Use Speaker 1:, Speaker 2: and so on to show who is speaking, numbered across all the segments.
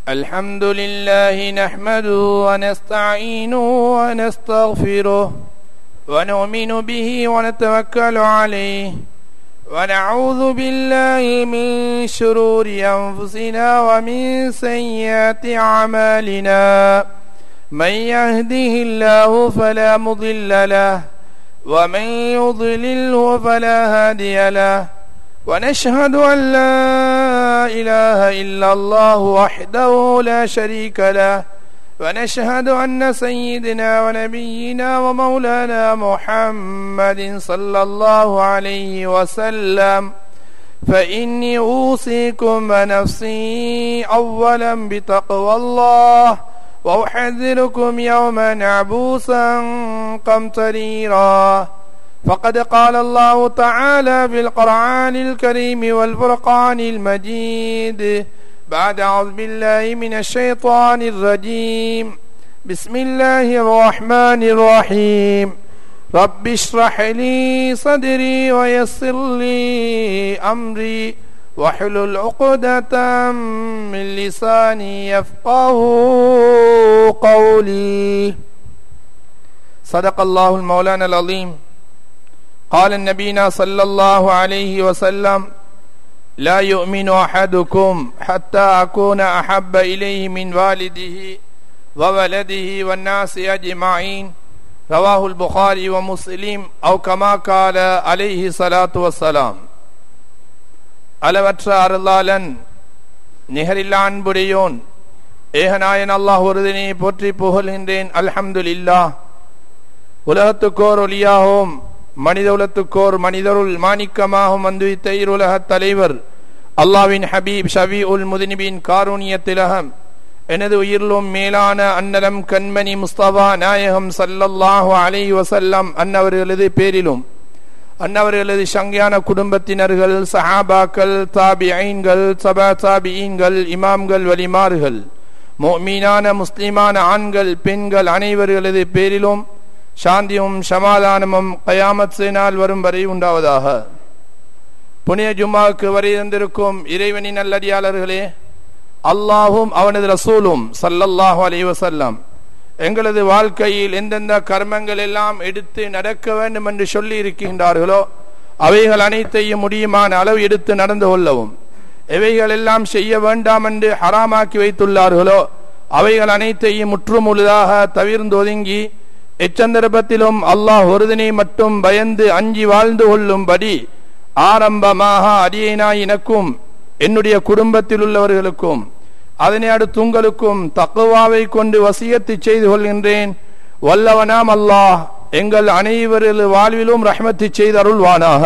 Speaker 1: الحمد لله نحمده ونستعينه ونستغفره ونؤمن به ونتوكل عليه ونعوذ بالله من شرور أنفسنا ومن سيئات أعمالنا من يهده الله فلا مضل له ومن يضلله فلا هادي له ونشهد أن لا إله إلا الله وحده لا شريك له ونشهد أن سيدنا ونبينا ومولانا محمد صلى الله عليه وسلم فإني أوصيكم ونفسي أولا بتقوى الله وأحذركم يوما عبوسا قمطريرا فقد قال الله تعالى في القرآن الكريم والفرقان المجيد بعد أعوذ بالله من الشيطان الرجيم بسم الله الرحمن الرحيم رب اشرح لي صدري ويسر لي أمري واحلل عقدة من لساني يفقه قولي صدق الله المولانا العظيم قال النبينا صلى الله عليه وسلم لا يؤمن احدكم حتى اكون احب اليه من والده وولده والناس اجمعين رواه البخاري ومسلم او كما قال عليه الصلاه والسلام அளவற்ற அருளாளன் நிகரில்லா அன்புடையோன் ஏகநாயன் அல்லாஹ் ஒருதனை போற்றி புகழ்கின்றேன் அல்ஹம்துலில்லா உலகத்துக்கோர் ஒளியாகவும் மனிதகுலத்துக்கோர் மனிதருள் மாணிக்கமாகவும் வந்துவித்த இருலக தலைவர் அல்லாவின் ஹபீப் ஷபி உல் முதினிபின் காரூணிய திலகம் எனது உயிரிலும் மேலான அன்னலம் கண்மணி முஸ்தபா நாயகம் சல்லல்லாஹு அலை வசல்லம் அன்னவர்களது பேரிலும் அன்னவர்களது சங்கையான குடும்பத்தினர்கள் சஹாபாக்கள் தாபி ஐன்கள் சபா தாபியீன்கள் இமாம்கள் வலிமார்கள் மீனான முஸ்லிமான ஆண்கள் பெண்கள் அனைவர்களது பேரிலும் சாந்தியும் சமாதானமும் கயாமத் நாள் வரும் வரை உண்டாவதாக புனித ஜும்மாவுக்கு வரை இருந்திருக்கும் இறைவனின் நல்லடியாளர்களே அல்லாஹும் அவனது ரசூலும் சல்லல்லாஹு அலி வசல்லாம் எங்களது வாழ்க்கையில் எந்தெந்த கர்மங்கள் எல்லாம் எடுத்து நடக்க வேண்டும் என்று சொல்லி இருக்கின்றார்களோ அவைகள் அனைத்தையும் முடியுமான அளவு எடுத்து நடந்து கொள்ளவும் எவைகள் எல்லாம் செய்ய வேண்டாம் என்று ஹராமாக்கி வைத்துள்ளார்களோ அவைகள் அனைத்தையும் முற்றுமுழுதாக தவிர்ந்து ஒதுங்கி எச்சந்தர்ப்பத்திலும் அல்லாஹ் ஒருதனை மட்டும் பயந்து அஞ்சி வாழ்ந்து கொள்ளும்படி ஆரம்பமாக அடியேனாய் எனக்கும் என்னுடைய குடும்பத்தில் உள்ளவர்களுக்கும் அதனை அடுத்து உங்களுக்கும் தக்குவாவை கொண்டு வசியத்து செய்து கொள்கின்றேன் வல்லவனாம் அல்லாஹ் எங்கள் அனைவரது வாழ்விலும் ரஹ்மத்து செய்து அருள்வானாக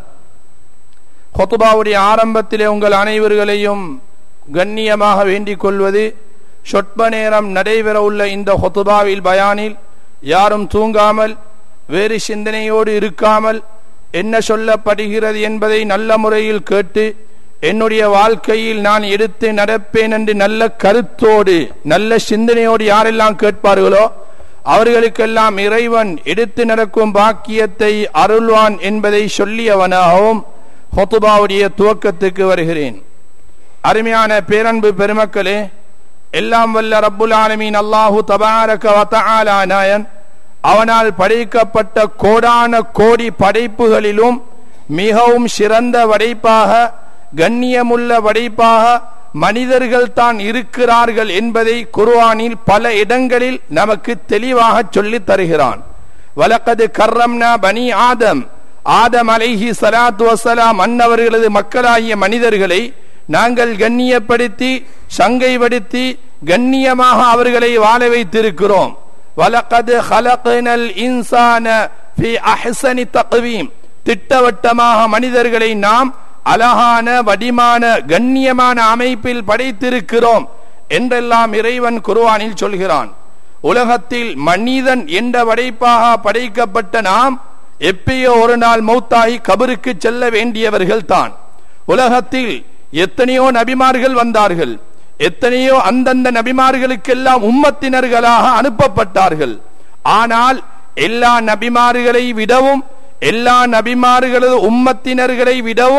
Speaker 1: ஹொத்துபாவுடைய ஆரம்பத்திலே உங்கள் அனைவர்களையும் கண்ணியமாக வேண்டிக் கொள்வது சொற்ப நேரம் நடைபெற உள்ள இந்த ஹொத்துபாவில் பயானில் யாரும் தூங்காமல் வேறு சிந்தனையோடு இருக்காமல் என்ன சொல்லப்படுகிறது என்பதை நல்ல முறையில் கேட்டு என்னுடைய வாழ்க்கையில் நான் எடுத்து நடப்பேன் என்று நல்ல கருத்தோடு நல்ல சிந்தனையோடு யாரெல்லாம் கேட்பார்களோ அவர்களுக்கெல்லாம் இறைவன் எடுத்து நடக்கும் பாக்கியத்தை அருள்வான் என்பதை சொல்லியவனாகவும் ஹொத்துபாவுடைய துவக்கத்துக்கு வருகிறேன் அருமையான பேரன்பு பெருமக்களே எல்லாம் வல்ல ரப்புல் ஆலமீன் அல்லாஹு தபாரக நாயன் அவனால் படைக்கப்பட்ட கோடான கோடி படைப்புகளிலும் மிகவும் சிறந்த படைப்பாக கண்ணியமுள்ள படைப்பாக மனிதர்கள் தான் இருக்கிறார்கள் என்பதை குர்ஆனில் பல இடங்களில் நமக்கு தெளிவாக சொல்லி தருகிறான் வலக்கது கர்ரம்னா பனி ஆதம் ஆதம் அலைஹி சலாத்து வசலாம் அன்னவர்களது மக்களாகிய மனிதர்களை நாங்கள் கண்ணியப்படுத்தி சங்கைப்படுத்தி கண்ணியமாக அவர்களை வாழ வைத்திருக்கிறோம் வலக்கது ஹலகனல் இன்சான ஃபி அஹ்சனி தக்வீம் திட்டவட்டமாக மனிதர்களை நாம் அழகான வடிமான கண்ணியமான அமைப்பில் படைத்திருக்கிறோம் என்றெல்லாம் இறைவன் குருவானில் சொல்கிறான் உலகத்தில் மனிதன் என்ற படைப்பாக படைக்கப்பட்ட நாம் எப்பயோ ஒரு நாள் மௌத்தாகி கபருக்கு செல்ல வேண்டியவர்கள் தான் உலகத்தில் எத்தனையோ நபிமார்கள் வந்தார்கள் எத்தனையோ அந்தந்த நபிமார்களுக்கெல்லாம் உம்மத்தினர்களாக அனுப்பப்பட்டார்கள் ஆனால் எல்லா நபிமார்களை விடவும் எல்லா நபிமார்களது உம்மத்தினர்களை விடவும்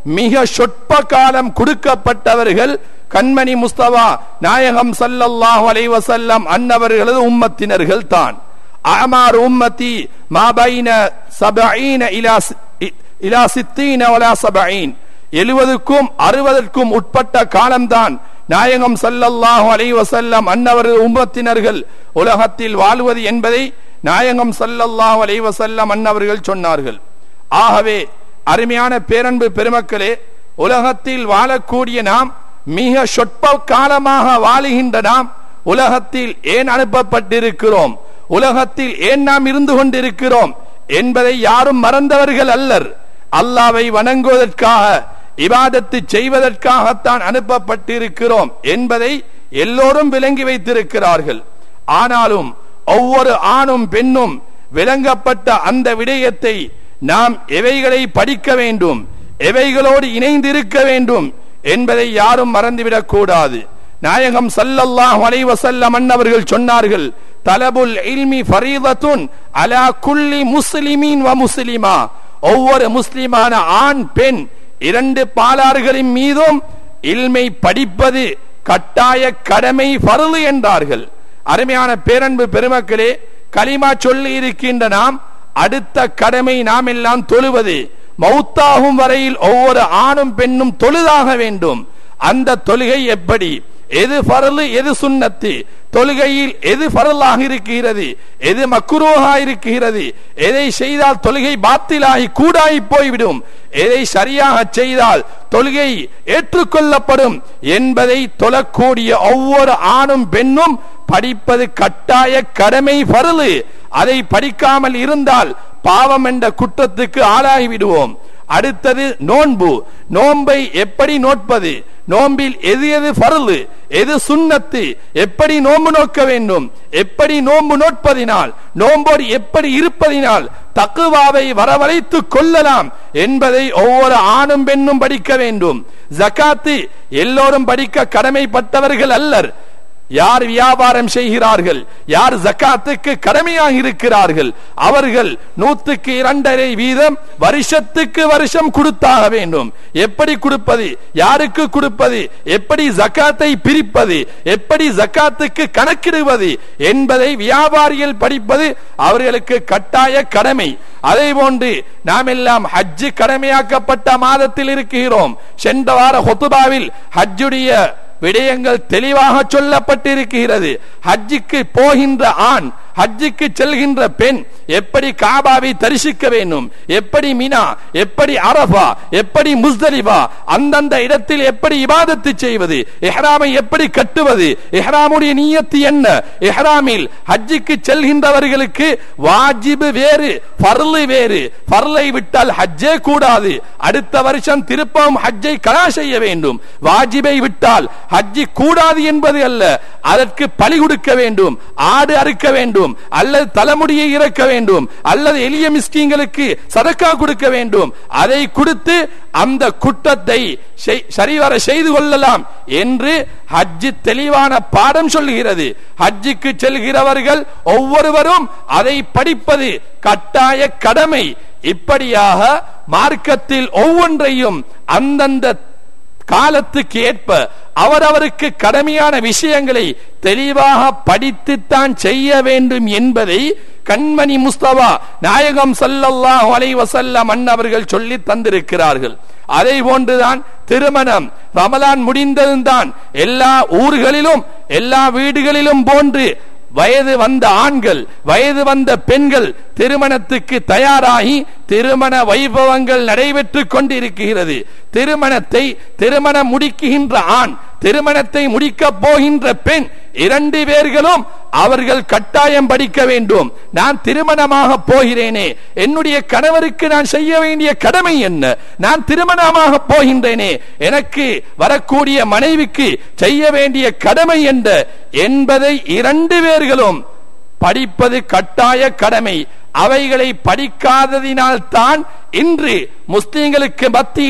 Speaker 1: மிக சொற்ப காலம் கொடுக்கப்பட்டவர்கள் கண்மணி முஸ்தபா நாயகம் ஸல்லல்லாஹு அலைஹி வஸல்லம் அன்னவர்களது உம்மத்தினர்கள் தான் அமார் உம்மத்தி மாபைன சபஈன இலா சி- இ- இலா சித்தீன வலா சபஈன் எழுவதுக்கும் அறுபதற்கும் உட்பட்ட காலம்தான் நாயகம் ஸல்லல்லாஹு அலைஹி வஸல்லம் அன்னவரது உம்மத்தினர்கள் உலகத்தில் வாழ்வது என்பதை நாயகம் ஸல்லல்லாஹு அலைஹி வஸல்லம் அன்னவர்கள் சொன்னார்கள் ஆகவே அருமையான பேரன்பு பெருமக்களே உலகத்தில் வாழக்கூடிய நாம் மிக சொற்ப காலமாக வாழுகின்ற நாம் உலகத்தில் ஏன் அனுப்பப்பட்டிருக்கிறோம் உலகத்தில் ஏன் நாம் இருந்து கொண்டிருக்கிறோம் என்பதை யாரும் மறந்தவர்கள் அல்லர் அல்லாவை வணங்குவதற்காக இபாதத்து செய்வதற்காகத்தான் அனுப்பப்பட்டிருக்கிறோம் என்பதை எல்லோரும் விளங்கி வைத்திருக்கிறார்கள் ஆனாலும் ஒவ்வொரு ஆணும் பெண்ணும் விளங்கப்பட்ட அந்த விடயத்தை நாம் எவைகளை படிக்க வேண்டும் எவைகளோடு இணைந்திருக்க வேண்டும் என்பதை யாரும் மறந்துவிடக் கூடாது நாயகம் ஸல்லல்லாஹு அலைஹி வஸல்லம் அன்னவர்கள் சொன்னார்கள் தலபுல் இல்மி ஃபரீதத்துன் அலா குல்லி முஸ்லிமீன் வ முஸ்லிமா ஒவ்வொரு முஸ்லிமான ஆண் பெண் இரண்டு பாலார்களின் மீதும் இல்மை படிப்பது கட்டாய கடமை ஃபர்து என்றார்கள் அருமையான பேரன்பு பெருமக்களே கலிமா சொல்லி இருக்கின்ற நாம் அடுத்த கடமை நாம் எல்லாம் தொழுவது மௌத்தாகும் வரையில் ஒவ்வொரு ஆணும் பெண்ணும் தொழுதாக வேண்டும் அந்த தொழுகை எப்படி எது ஃபரலு எது சுன்னத்து தொழுகையில் எது ஃபரலாக இருக்கிறது எது மக்குரோகா இருக்கிறது எதை செய்தால் தொழுகை பாத்திலாகி கூடாகி போய்விடும் எதை சரியாக செய்தால் தொழுகை ஏற்றுக்கொள்ளப்படும் என்பதை தொழக்கூடிய ஒவ்வொரு ஆணும் பெண்ணும் படிப்பது கட்டாய கடமை ஃபரலு அதை படிக்காமல் இருந்தால் பாவம் என்ற குற்றத்துக்கு ஆளாகி விடுவோம் அடுத்தது நோன்பு நோன்பை எப்படி நோட்பது நோம்பில் எது எது ஃபர்லு எது சுன்னத்து எப்படி நோன்பு நோக்க வேண்டும் எப்படி நோன்பு நோட்பதினால் நோம்போடு எப்படி இருப்பதினால் தக்குவாவை வரவழைத்துக் கொள்ளலாம் என்பதை ஒவ்வொரு ஆணும் பெண்ணும் படிக்க வேண்டும் ஜகாத்து எல்லோரும் படிக்க கடமைப்பட்டவர்கள் அல்லர் யார் வியாபாரம் செய்கிறார்கள் யார் ஜக்காத்துக்கு கடமையாக இருக்கிறார்கள் அவர்கள் நூத்துக்கு இரண்டரை வீதம் வருஷத்துக்கு வருஷம் கொடுத்தாக வேண்டும் எப்படி கொடுப்பது யாருக்கு கொடுப்பது எப்படி ஜக்காத்தை பிரிப்பது எப்படி ஜக்காத்துக்கு கணக்கிடுவது என்பதை வியாபாரிகள் படிப்பது அவர்களுக்கு கட்டாய கடமை அதே போன்று நாம் எல்லாம் ஹஜ்ஜு கடமையாக்கப்பட்ட மாதத்தில் இருக்கிறோம் சென்ற வார ஹொத்துபாவில் ஹஜ்ஜுடைய விடயங்கள் தெளிவாக சொல்லப்பட்டிருக்கிறது ஹஜ்ஜுக்கு போகின்ற ஆண் ஹஜ்ஜுக்கு செல்கின்ற பெண் எப்படி காபாவை தரிசிக்க வேண்டும் எப்படி மினா எப்படி அரபா எப்படி முஸ்தலிபா அந்தந்த இடத்தில் எப்படி இபாதத்து செய்வது இஹ்ராமை எப்படி கட்டுவது இஹ்ராமுடைய நியத்து என்ன இஹ்ராமில் ஹஜ்ஜுக்கு செல்கின்றவர்களுக்கு வாஜிபு வேறு ஃபர்லு வேறு ஃபர்லை விட்டால் ஹஜ்ஜே கூடாது அடுத்த வருஷம் திருப்பவும் ஹஜ்ஜை கலா செய்ய வேண்டும் வாஜிபை விட்டால் ஹஜ்ஜி கூடாது என்பது அல்ல அதற்கு பலி கொடுக்க வேண்டும் ஆடு அறுக்க வேண்டும் அல்லது தலைமுடியை இறக்க வேண்டும் அல்லது எளிய மிஸ்கிங்களுக்கு சதக்கா கொடுக்க வேண்டும் அதை கொடுத்து அந்த குற்றத்தை செய்- சரிவர செய்து கொள்ளலாம் என்று ஹஜ்ஜி தெளிவான பாடம் சொல்லுகிறது ஹஜ்ஜுக்கு செல்கிறவர்கள் ஒவ்வொருவரும் அதை படிப்பது கட்டாய கடமை இப்படியாக மார்க்கத்தில் ஒவ்வொன்றையும் அந்தந்த காலத்துக்கு ஏற்ப அவரவருக்கு கடமையான விஷயங்களை தெளிவாக படித்துத்தான் செய்ய வேண்டும் என்பதை கண்மணி முஸ்தபா நாயகம் ஸல்லல்லாஹு அலைஹி வஸல்லம் அன்னவர்கள் சொல்லி தந்திருக்கிறார்கள் அதை போன்றுதான் திருமணம் ரமலான் முடிந்ததும் தான் எல்லா ஊர்களிலும் எல்லா வீடுகளிலும் போன்று வயது வந்த ஆண்கள் வயது வந்த பெண்கள் திருமணத்துக்கு தயாராகி திருமண வைபவங்கள் நடைபெற்றுக் கொண்டிருக்கிறது திருமணத்தை திருமணம் முடிக்குகின்ற ஆண் திருமணத்தை முடிக்க போகின்ற பெண் இரண்டு பேர்களும் அவர்கள் கட்டாயம் படிக்க வேண்டும் நான் திருமணமாக போகிறேனே என்னுடைய கணவருக்கு நான் செய்ய வேண்டிய கடமை என்ன நான் திருமணமாக போகின்றேனே எனக்கு வரக்கூடிய மனைவிக்கு செய்ய வேண்டிய கடமை என்ன என்பதை இரண்டு பேர்களும் படிப்பது கட்டாய கடமை அவைகளை படிக்காததினால் தான் இன்று முஸ்லிம்களுக்கு மத்தியில்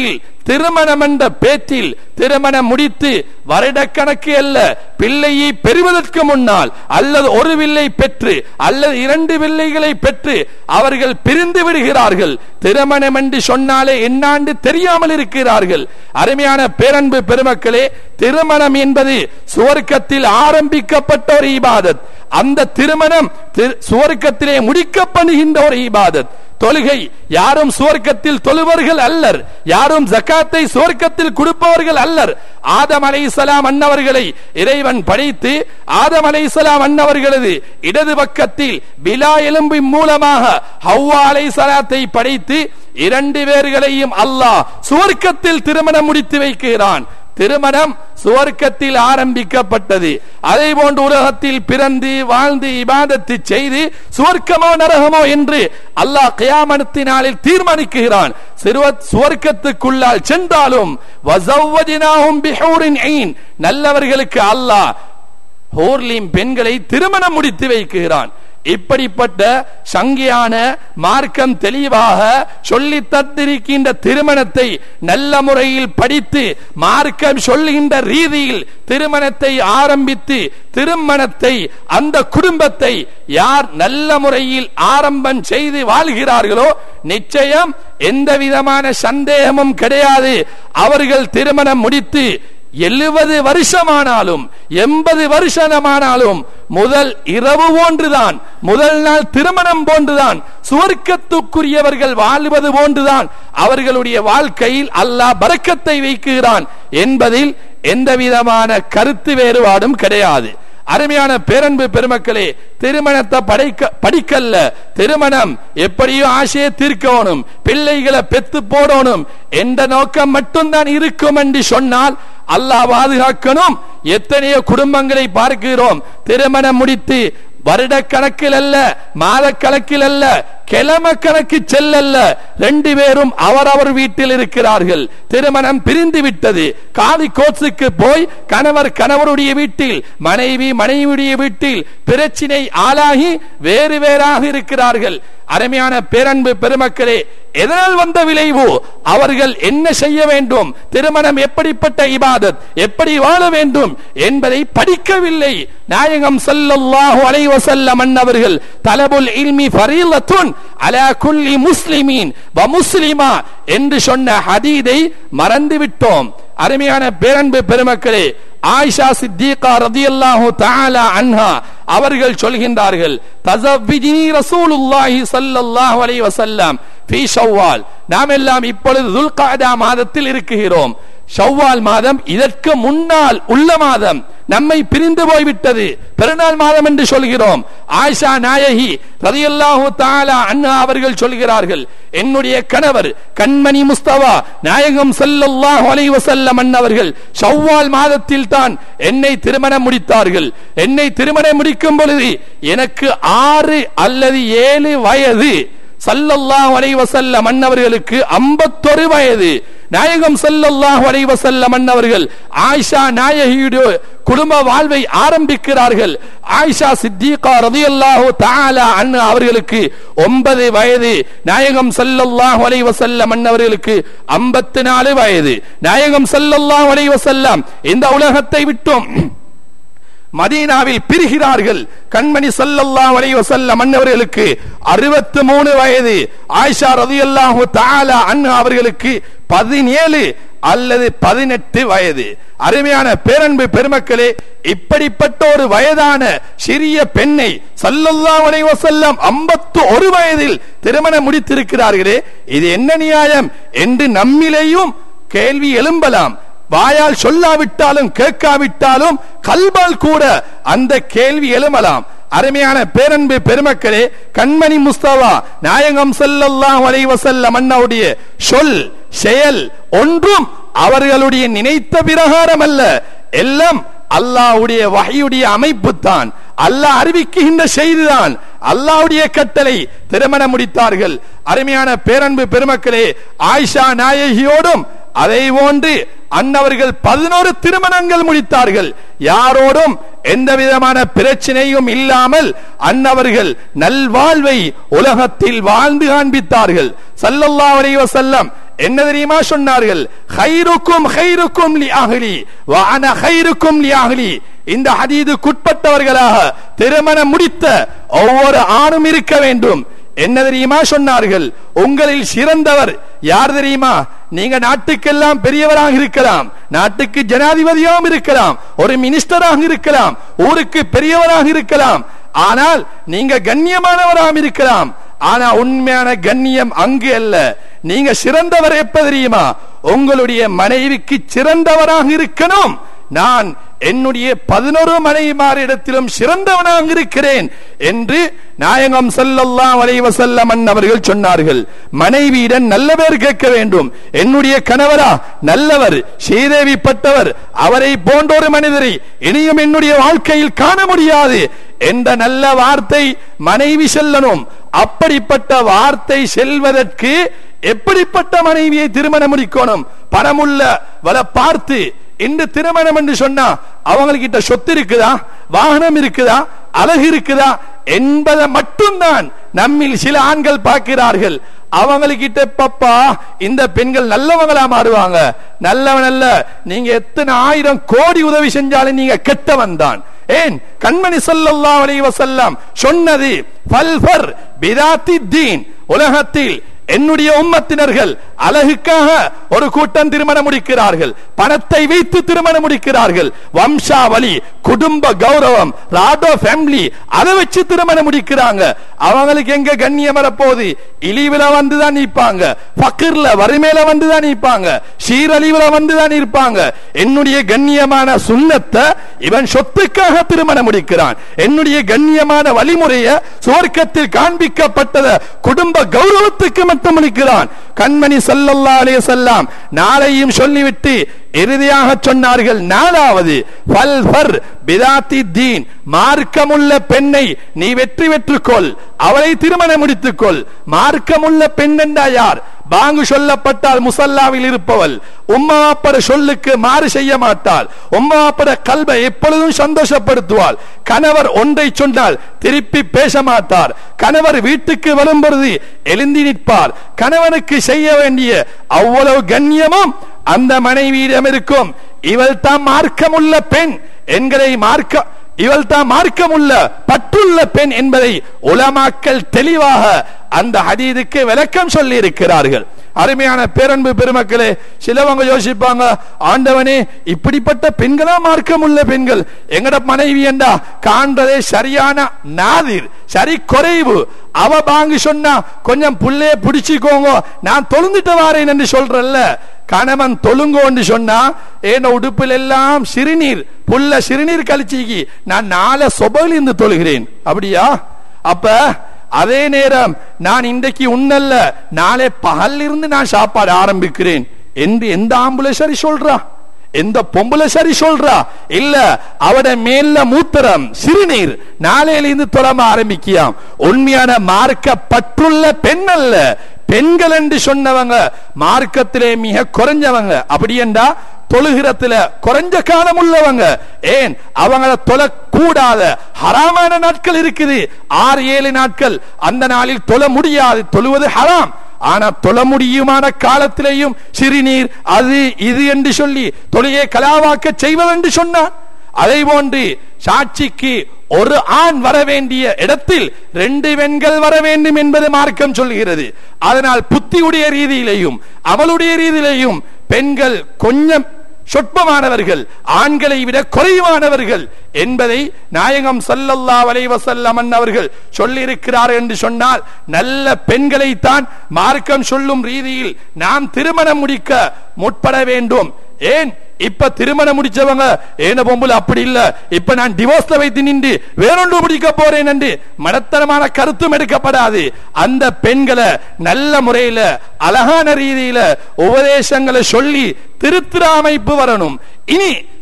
Speaker 1: திருமணம் என்ற பேச்சில் திருமணம் முடித்து வருடக்கணக்கு அல்ல பிள்ளையை பெறுவதற்கு முன்னால் அல்லது ஒரு வில்லை பெற்று அல்லது இரண்டு வில்லைகளை பெற்று அவர்கள் பிரிந்து விடுகிறார்கள் திருமணம் என்று சொன்னாலே என்னாண்டு தெரியாமல் இருக்கிறார்கள் அருமையான பேரன்பு பெருமக்களே திருமணம் என்பது சுவர்க்கத்தில் ஆரம்பிக்கப்பட்ட ஒரு இபாதத் அந்த திருமணம் சுவர்க்கத்திலே முடிக்கப்படுகின்ற ஒரு இபாதத் தொழுகை யாரும் சுவர்க்கத்தில் தொழுவர்கள் அல்லர் யாரும் ஜக்காத்தை சுவர்க்கத்தில் கொடுப்பவர்கள் அல்லர் ஆதம் அலைசலாம் அன்னவர்களை இறைவன் படைத்து ஆதம் அலைசலாம் அன்னவர்களது இடது பக்கத்தில் விலா எலும்பின் மூலமாக ஹவ்வா அலைசலாத்தை படைத்து இரண்டு பேர்களையும் அல்லாஹ் சுவர்க்கத்தில் திருமணம் முடித்து வைக்கிறான் திருமணம் சுவர்க்கத்தில் ஆரம்பிக்கப்பட்டது அதே போன்று உலகத்தில் பிறந்து வாழ்ந்து இபாதத்து செய்து சுவர்க்கமோ நரகமோ என்று அல்லாஹ் கயாமனத்தினாலில் தீர்மானிக்கிறான் சுவர்க்கத்துக்குள்ளால் சென்றாலும் நல்லவர்களுக்கு அல்லாஹ் ஹோர்லீம் பெண்களை திருமணம் முடித்து வைக்கிறான் இப்படிப்பட்ட சங்கியான மார்க்கம் தெளிவாக சொல்லி தந்திருக்கின்ற திருமணத்தை நல்ல முறையில் படித்து மார்க்கம் சொல்லுகின்ற ரீதியில் திருமணத்தை ஆரம்பித்து திருமணத்தை அந்த குடும்பத்தை யார் நல்ல முறையில் ஆரம்பம் செய்து வாழ்கிறார்களோ நிச்சயம் எந்த விதமான சந்தேகமும் கிடையாது அவர்கள் திருமணம் முடித்து எழுபது வருஷமானாலும் எண்பது வருஷமானாலும் முதல் இரவு போன்றுதான் முதல் நாள் திருமணம் போன்றுதான் சுவர்க்கத்துக்குரியவர்கள் வாழ்வது போன்றுதான் அவர்களுடைய வாழ்க்கையில் அல்லாஹ் பறக்கத்தை வைக்குகிறான் என்பதில் எந்த விதமான கருத்து வேறுபாடும் கிடையாது அருமையான பேரன்பு பெருமக்களே திருமணத்தை படைக்க படிக்கல்ல திருமணம் எப்படியோ ஆசையை தீர்க்கணும் பிள்ளைகளை பெத்து போடணும் என்ற நோக்கம் மட்டும்தான் இருக்கும் என்று சொன்னால் அல்லாஹ் பாதுகாக்கணும் எத்தனையோ குடும்பங்களை பார்க்கிறோம் திருமணம் முடித்து வருட கணக்கில் அல்ல மாத கணக்கில் அல்ல கிழமை கணக்கு செல்லல்ல ரெண்டு பேரும் அவரவர் வீட்டில் இருக்கிறார்கள் திருமணம் பிரிந்து விட்டது காலி கோட்ஸுக்கு போய் கணவர் கணவருடைய வீட்டில் மனைவி மனைவியுடைய வீட்டில் பிரச்சினை ஆளாகி வேறு வேறாக இருக்கிறார்கள் அருமையான பேரன்பு பெருமக்களே எதனால் வந்த விளைவு அவர்கள் என்ன செய்ய வேண்டும் திருமணம் எப்படிப்பட்ட இபாதத் எப்படி வாழ வேண்டும் என்பதை படிக்கவில்லை நாயகம் ஸல்லல்லாஹு அலைஹி வஸல்லம் அன்னவர்கள் தலபுல் இல்மி ஃபரீலத்துன் அலா குல்லி முஸ்லிமீன் வ முஸ்லிமா என்று சொன்ன ஹதீதை மறந்து விட்டோம் அருமையான பேரன்பு பெருமக்களே ஆயிஷா சித்திகா ரதியல்லாஹு தஆலா அன்ஹா அவர்கள் சொல்கின்றார்கள் தஸவ்விஜினி ரசூலுல்லாஹி ஸல்லல்லாஹு அலைஹி வஸல்லம் ஃபீ ஷவ்வால் நாம் எல்லாம் இப்பொழுது துல்காதா மாதத்தில் இருக்கிறோம் ஷவ்வால் மாதம் இதற்கு முன்னால் உள்ள மாதம் நம்மை பிரிந்து போய்விட்டது பெருநாள் மாதம் என்று சொல்கிறோம் ஆயிஷா நாயகி ரதியல்லாஹு தாலா அண்ணா அவர்கள் சொல்கிறார்கள் என்னுடைய கணவர் கண்மணி முஸ்தவா நாயகம் ஸல்லல்லாஹு அலைஹி வஸல்லம் அன்னவர்கள் ஷவ்வால் மாதத்தில் தான் என்னை திருமணம் முடித்தார்கள் என்னை திருமணம் முடிக்கும் பொழுது எனக்கு ஆறு அல்லது ஏழு வயது சல்லல்லாஹு அலைஹி வஸல்லம் அன்னவர்களுக்கு 51 வயது நாயகம் சல்லல்லாஹு அலைஹி வஸல்லம் அன்னவர்கள் ஆயிஷா நாயகியுடைய குடும்ப வாழ்வை ஆரம்பிக்கிறார்கள் ஆயிஷா சித்திகா ரதியல்லாஹு தஆலா அன்ஹா அவர்களுக்கு 9 வயது நாயகம் சல்லல்லாஹு அலைஹி வஸல்லம் அன்னவர்களுக்கு 54 வயது நாயகம் சல்லல்லாஹு அலைஹி வஸல்லம் இந்த உலகத்தை விட்டோம் மதீனாவில் பிரிகிறார்கள் கண்மணி சல்லல்லாஹு அலைஹி வஸல்லம் அன்னவர்களுக்கு 63 வயது ஆயிஷா ரலியல்லாஹு தஆலா அன்ஹா அவர்களுக்கு 17 அல்லது 18 வயது அருமையான பேரன்பு பெருமக்களே இப்படிப்பட்ட ஒரு வயதான சிறிய பெண்ணை சல்லல்லாஹு அலைஹி வஸல்லம் 51 வயதில் திருமணம் முடித்திருக்கிறார்களே இது என்ன நியாயம் என்று நம்மிலேயும் கேள்வி எழும்பலாம் வாயால் சொல்லாவிட்டாலும் கேட்காவிட்டாலும் கல்பால் கூட அந்த கேள்வி எழுமலாம் அருமையான பேரன்பு பெருமக்களே கண்மணி முஸ்தவா நாயகம் ஸல்லல்லாஹு அலைஹி வஸல்லம் அண்ணாவுடைய சொல் செயல் ஒன்றும் அவர்களுடைய நினைத்த பிரகாரம் அல்ல எல்லாம் அல்லாஹ்வுடைய வகையுடைய அமைப்பு தான் அல்லாஹ் அறிவிக்கின்ற செய்திதான் அல்லாஹ்வுடைய கட்டளை திருமணம் முடித்தார்கள் அருமையான பேரன்பு பெருமக்களே ஆயிஷா நாயகியோடும் அதை போன்று அன்னவர்கள் பதினோரு திருமணங்கள் முடித்தார்கள் யாரோடும் எந்த விதமான பிரச்சனையும் இல்லாமல் அன்னவர்கள் நல்வாழ்வை உலகத்தில் வாழ்ந்து காண்பித்தார்கள் சல்லல்லாஹு அலைஹி வஸல்லம் என்ன தெரியுமா சொன்னார்கள் ஹைருக்கும் ஹைருக்கும் லி அஹ்லி வ அன ஹைருக்கும் லி அஹ்லி இந்த ஹதீதுக்குட்பட்டவர்களாக திருமணம் முடித்த ஒவ்வொரு ஆணும் இருக்க வேண்டும் என்ன தெரியுமா சொன்னார்கள் உங்களில் சிறந்தவர் யார் தெரியுமா நீங்க நாட்டுக்கெல்லாம் பெரியவராக இருக்கலாம் நாட்டுக்கு ஜனாதிபதியாகவும் இருக்கலாம் ஒரு மினிஸ்டராக இருக்கலாம் ஊருக்கு பெரியவராக இருக்கலாம் ஆனால் நீங்க கண்ணியமானவராக இருக்கலாம் ஆனா உண்மையான கண்ணியம் அங்கு அல்ல நீங்க சிறந்தவர் எப்ப தெரியுமா உங்களுடைய மனைவிக்கு சிறந்தவராக இருக்கணும் நான் என்னுடைய பதினொரு மனைவிமாரிடத்திலும் சிறந்தவனாக இருக்கிறேன் என்று நாயகம் ஸல்லல்லாஹு அலைஹி வஸல்லம் அவர்கள் சொன்னார்கள் மனைவியிடம் நல்ல பேர் கேட்க வேண்டும் என்னுடைய கணவரா நல்லவர் ஸ்ரீதேவிப்பட்டவர் அவரை போன்ற ஒரு மனிதரை இனியும் என்னுடைய வாழ்க்கையில் காண முடியாது என்ற நல்ல வார்த்தை மனைவி செல்லணும் அப்படிப்பட்ட வார்த்தை செல்வதற்கு எப்படிப்பட்ட மனைவியை திருமணம் முடிக்கணும் பணமுள்ள வல பார்த்து இந்த திருமணம் என்று சொன்னா அவங்ககிட்ட சொத்து இருக்குதா வாகனம் இருக்குதா அழகு இருக்குதா என்பதை மட்டும்தான் நம்மில் சில ஆண்கள் பார்க்கிறார்கள் அவங்ககிட்ட பப்பா இந்த பெண்கள் நல்லவங்களா மாறுவாங்க நல்லவன் அல்ல நீங்க எத்தனை ஆயிரம் கோடி உதவி செஞ்சாலும் நீங்க கெட்டவன் தான் ஏன் கண்மணி ஸல்லல்லாஹு அலைஹி வஸல்லம் சொன்னது ஃபல்ஃபர் பிதாத்தி தீன் உலகத்தில் என்னுடைய உம்மத்தினர்கள் அழகுக்காக ஒரு கூட்டம் திருமணம் முடிக்கிறார்கள் பணத்தை வைத்து திருமணம் முடிக்கிறார்கள் வம்சாவளி குடும்ப கௌரவம் ராடோ ஃபேமிலி அதை வச்சு திருமணம் முடிக்கிறாங்க அவங்களுக்கு எங்க கண்ணியம் வரப்போகுது இழிவுல வந்துதான் நிற்பாங்க பக்கர்ல வறுமையில வந்துதான் நிற்பாங்க சீரழிவுல வந்துதான் இருப்பாங்க என்னுடைய கண்ணியமான சுண்ணத்தை இவன் சொத்துக்காக திருமணம் முடிக்கிறான் என்னுடைய கண்ணியமான வழிமுறையை சுவர்க்கத்தில் காண்பிக்கப்பட்டத குடும்ப கௌரவத்துக்கு மட்டும் முடிக்கிறான் கண்மணி ஸல்லல்லாஹு அலைஹி வஸல்லம் நாளையும் சொல்லிவிட்டு இறுதியாக சொன்னார்கள் நாலாவது ஃபல்ஃபர் பிதாத்தி தீன் மார்க்கமுள்ள பெண்ணை நீ வெற்றி பெற்றுக்கொள் அவளை திருமணம் முடித்துக்கொள் மார்க்கமுள்ள பெண் என்றா யார் பாங்கு சொல்லப்பட்டால் முசல்லாவில் இருப்பவள் உம்மா அப்பட சொல்லுக்கு மாறு செய்ய மாட்டாள் உம்மா அப்பட கல்வை எப்பொழுதும் சந்தோஷப்படுத்துவாள் கணவர் ஒன்றை சொன்னால் திருப்பி பேச மாட்டார் கணவர் வீட்டுக்கு வரும் பொழுது எழுந்தி நிற்பார் கணவனுக்கு செய்ய வேண்டிய அவ்வளவு கண்ணியமும் அந்த மனைவியிடம் இருக்கும் இவள் தான் மார்க்கமுள்ள பெண் என்கிறதை மார்க்க இவள் தான் மார்க்கமுள்ள பற்றுள்ள பெண் என்பதை உலமாக்கல் தெளிவாக அந்த ஹதீதுக்கு விளக்கம் சொல்லி இருக்கிறார்கள் அருமையான பேரன்பு பெருமக்களே சிலவங்க யோசிப்பாங்க ஆண்டவனே இப்படிப்பட்ட பெண்களா மார்க்கமுள்ள பெண்கள் எங்கட மனைவி என்றா காண்றதே சரியான நாதிர் சரி குறைவு அவ பாங்கு சொன்னா கொஞ்சம் புள்ளைய பிடிச்சிக்கோங்க நான் தொழுந்துட்டு வாரேன் என்று சொல்றல்ல கணவன் தொழுங்கோன்னு சொன்னா என் உடுப்பில் எல்லாம் சிறுநீர் புல்ல சிறுநீர் கழிச்சிக்கி நான் நாளை சொபலிருந்து தொழுகிறேன் அப்படியா அப்ப அதே நேரம் நான் இன்றைக்கு உண்ணல்ல நாளை பகல் இருந்து நான் சாப்பாடு ஆரம்பிக்கிறேன் என்று எந்த ஆம்புல சரி சொல்றா எந்த பொம்பளை சரி சொல்றா இல்ல அவட மேல மூத்திரம் சிறுநீர் நாளையிலிருந்து தொழம ஆரம்பிக்கியாம் உண்மையான மார்க்க பற்றுள்ள பெண் அல்ல பெண்கள் என்று சொன்னவங்க மார்க்கத்திலே மிக குறைஞ்சவங்க அப்படி என்றா தொழுகிறத்துல குறைஞ்ச காலம் உள்ளவங்க ஏன் அவங்கள தொழ கூடாத ஹராமான நாட்கள் இருக்குது ஆறு ஏழு நாட்கள் அந்த நாளில் தொழ முடியாது தொழுவது ஹராம் ஆனா தொழ முடியுமான காலத்திலேயும் சிறுநீர் அது இது என்று சொல்லி தொழிலை கலாவாக்க செய்வதென்று சொன்னான் அதை போன்று சாட்சிக்கு ஒரு ஆண் வர வேண்டிய இடத்தில் ரெண்டு பெண்கள் வர வேண்டும் என்பது மார்க்கம் சொல்கிறது அதனால் புத்தியுடைய ரீதியிலையும் அவளுடைய ரீதியிலையும் பெண்கள் கொஞ்சம் சொற்பமானவர்கள் ஆண்களை விட குறைவானவர்கள் என்பதை நாயகம் சல்லல்லா வலைவசல்லம் அவர்கள் சொல்லியிருக்கிறார் என்று சொன்னால் நல்ல பெண்களைத்தான் மார்க்கம் சொல்லும் ரீதியில் நாம் திருமணம் முடிக்க முற்பட வேண்டும் ஏன் இப்ப திருமணம் முடிச்சவங்க ஏன பொம்புல அப்படி இல்ல இப்ப நான் டிவோர்ஸ்ல வைத்து நின்று வேறொன்று முடிக்க போறேன் என்று மடத்தனமான கருத்தும் எடுக்கப்படாது அந்த பெண்களை நல்ல முறையில அழகான ரீதியில உபதேசங்களை சொல்லி திருத்திர அமைப்பு வரணும் இனி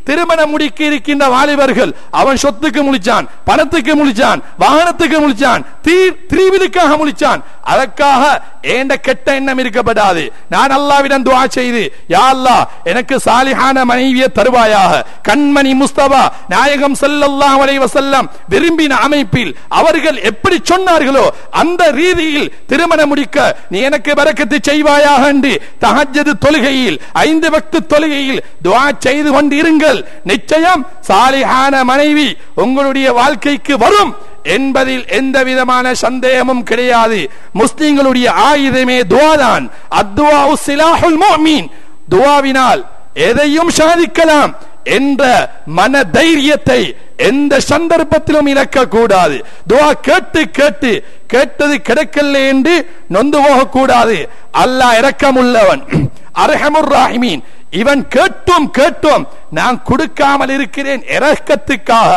Speaker 1: திருமணம் முடிக்க இருக்கின்ற வாலிபர்கள் அவன் சொத்துக்கு முழிச்சான் பணத்துக்கு முழிச்சான் வாகனத்துக்கு முழிச்சான் திரிவிலுக்காக முழிச்சான் அதற்காக ஏண்ட கெட்ட எண்ணம் இருக்கப்படாது நான் அல்லாவிடம் துவா செய்து யா அல்லாஹ் எனக்கு சாலிஹான மனைவியை தருவாயாக கண்மணி முஸ்தபா நாயகம் ஸல்லல்லாஹு அலைஹி வஸல்லம் விரும்பின அமைப்பில் அவர்கள் எப்படி சொன்னார்களோ அந்த ரீதியில் திருமணம் முடிக்க நீ எனக்கு பரக்கத்து செய்வாயாக என்று தஹஜ்ஜது தொழுகையில் ஐந்து வக்து தொழுகையில் துஆ செய்து கொண்டிருங்கள் நிச்சயம் சாலிஹான மனைவி உங்களுடைய வாழ்க்கைக்கு வரும் என்பதில் எந்த விதமான சந்தேகமும் கிடையாது முஸ்லிம்களுடைய ஆயுதமே துவாதான் அத்துவா சிலாஹுல் முஃமின் துவாவினால் எதையும் சாதிக்கலாம் என்ற மன தைரியத்தை எந்த சந்தர்ப்பத்திலும் இழக்க கூடாது துவா கேட்டு கேட்டு கேட்டது கிடைக்கல என்று நொந்து போக கூடாது அல்லாஹ் இரக்கமுள்ளவன் அரஹமுர் ராஹிமீன் இவன் கேட்டும் கேட்டும் நான் கொடுக்காமல் இருக்கிறேன் இரக்கத்துக்காக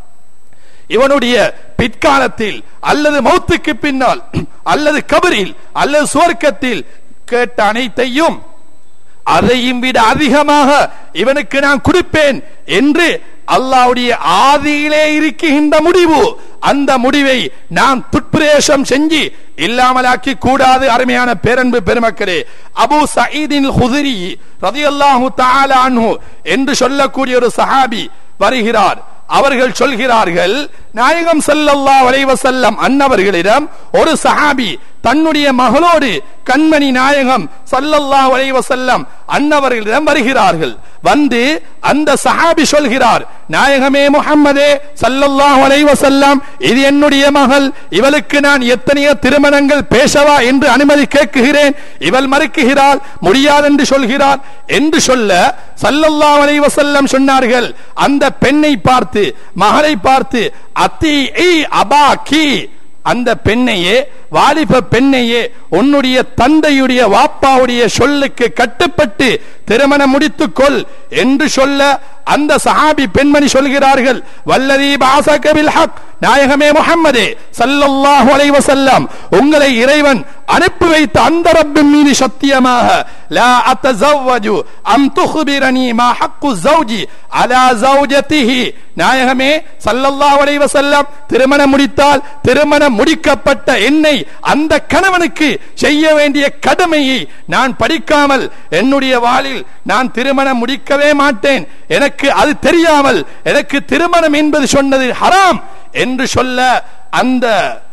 Speaker 1: இவனுடைய பிற்காலத்தில் அல்லது மௌத்துக்கு பின்னால் அல்லது கபரில் அல்லது சுவர்க்கத்தில் கேட்ட அனைத்தையும் அதையும் விட அதிகமாக இவனுக்கு நான் கொடுப்பேன் என்று அல்லாவுடைய ஆதியிலே இருக்கின்ற முடிவு அந்த முடிவை நாம் துட்பிரேஷம் செஞ்சு இல்லாமலாக்கி கூடாது அருமையான பேரன்பு பெருமக்களே அபு சயீதின் ஹுதிரி ரதியல்லாஹு தஆலா அன்ஹு என்று சொல்லக்கூடிய ஒரு சஹாபி வருகிறார் அவர்கள் சொல்கிறார்கள் நாயகம் ஸல்லல்லாஹு அலைஹி வஸல்லம் அன்னவர்களிடம் ஒரு சஹாபி தன்னுடைய மகளோடு கண்மணி நாயகம் ஸல்லல்லாஹு அலைஹி வஸல்லம் அன்னவர்களிடம் வருகிறார்கள் வந்து அந்த சஹாபி சொல்கிறார் நாயகமே முஹம்மதே ஸல்லல்லாஹு அலைஹி வஸல்லம் இது என்னுடைய மகள் இவளுக்கு நான் எத்தனையோ திருமணங்கள் பேசவா என்று அனுமதி கேட்குகிறேன் இவள் மறுக்குகிறாள் முடியாது என்று சொல்கிறார் என்று சொல்ல ஸல்லல்லாஹு அலைஹி வஸல்லம் சொன்னார்கள் அந்த பெண்ணை பார்த்து மகளை பார்த்து அத்தி அபாக்கி அந்த பெண்ணையே வாலிப பெண்ணையே உன்னுடைய தந்தையுடைய வாப்பாவுடைய சொல்லுக்கு கட்டுப்பட்டு திருமணம் முடித்துக்கொள் என்று சொல்ல அந்த சஹாபி பெண்மணி சொல்கிறார்கள் வல்லதி பாசகபில் ஹக் நாயகமே முஹம்மதே சல்லல்லாஹு அலைஹி வஸல்லம் உங்களை இறைவன் அனுப்பி வைத்த அந்த ரப்பின் மீது சத்தியமாக லா அத்தஸவ்வஜு அம் துخبرني ما حق الزوج على زوجته நாயகமே சல்லல்லாஹு அலைஹி வஸல்லம் திருமணம் முடித்தால் திருமணம் முடிக்கப்பட்ட என்னை அந்த கணவனுக்கு செய்ய வேண்டிய கடமையை நான் படிக்காமல் என்னுடைய வாளில் நான் திருமணம் முடிக்கவே மாட்டேன் எனக்கு அது தெரியாமல் எனக்கு திருமணம் என்பது சொன்னது ஹராம் என்று சொல்ல அந்த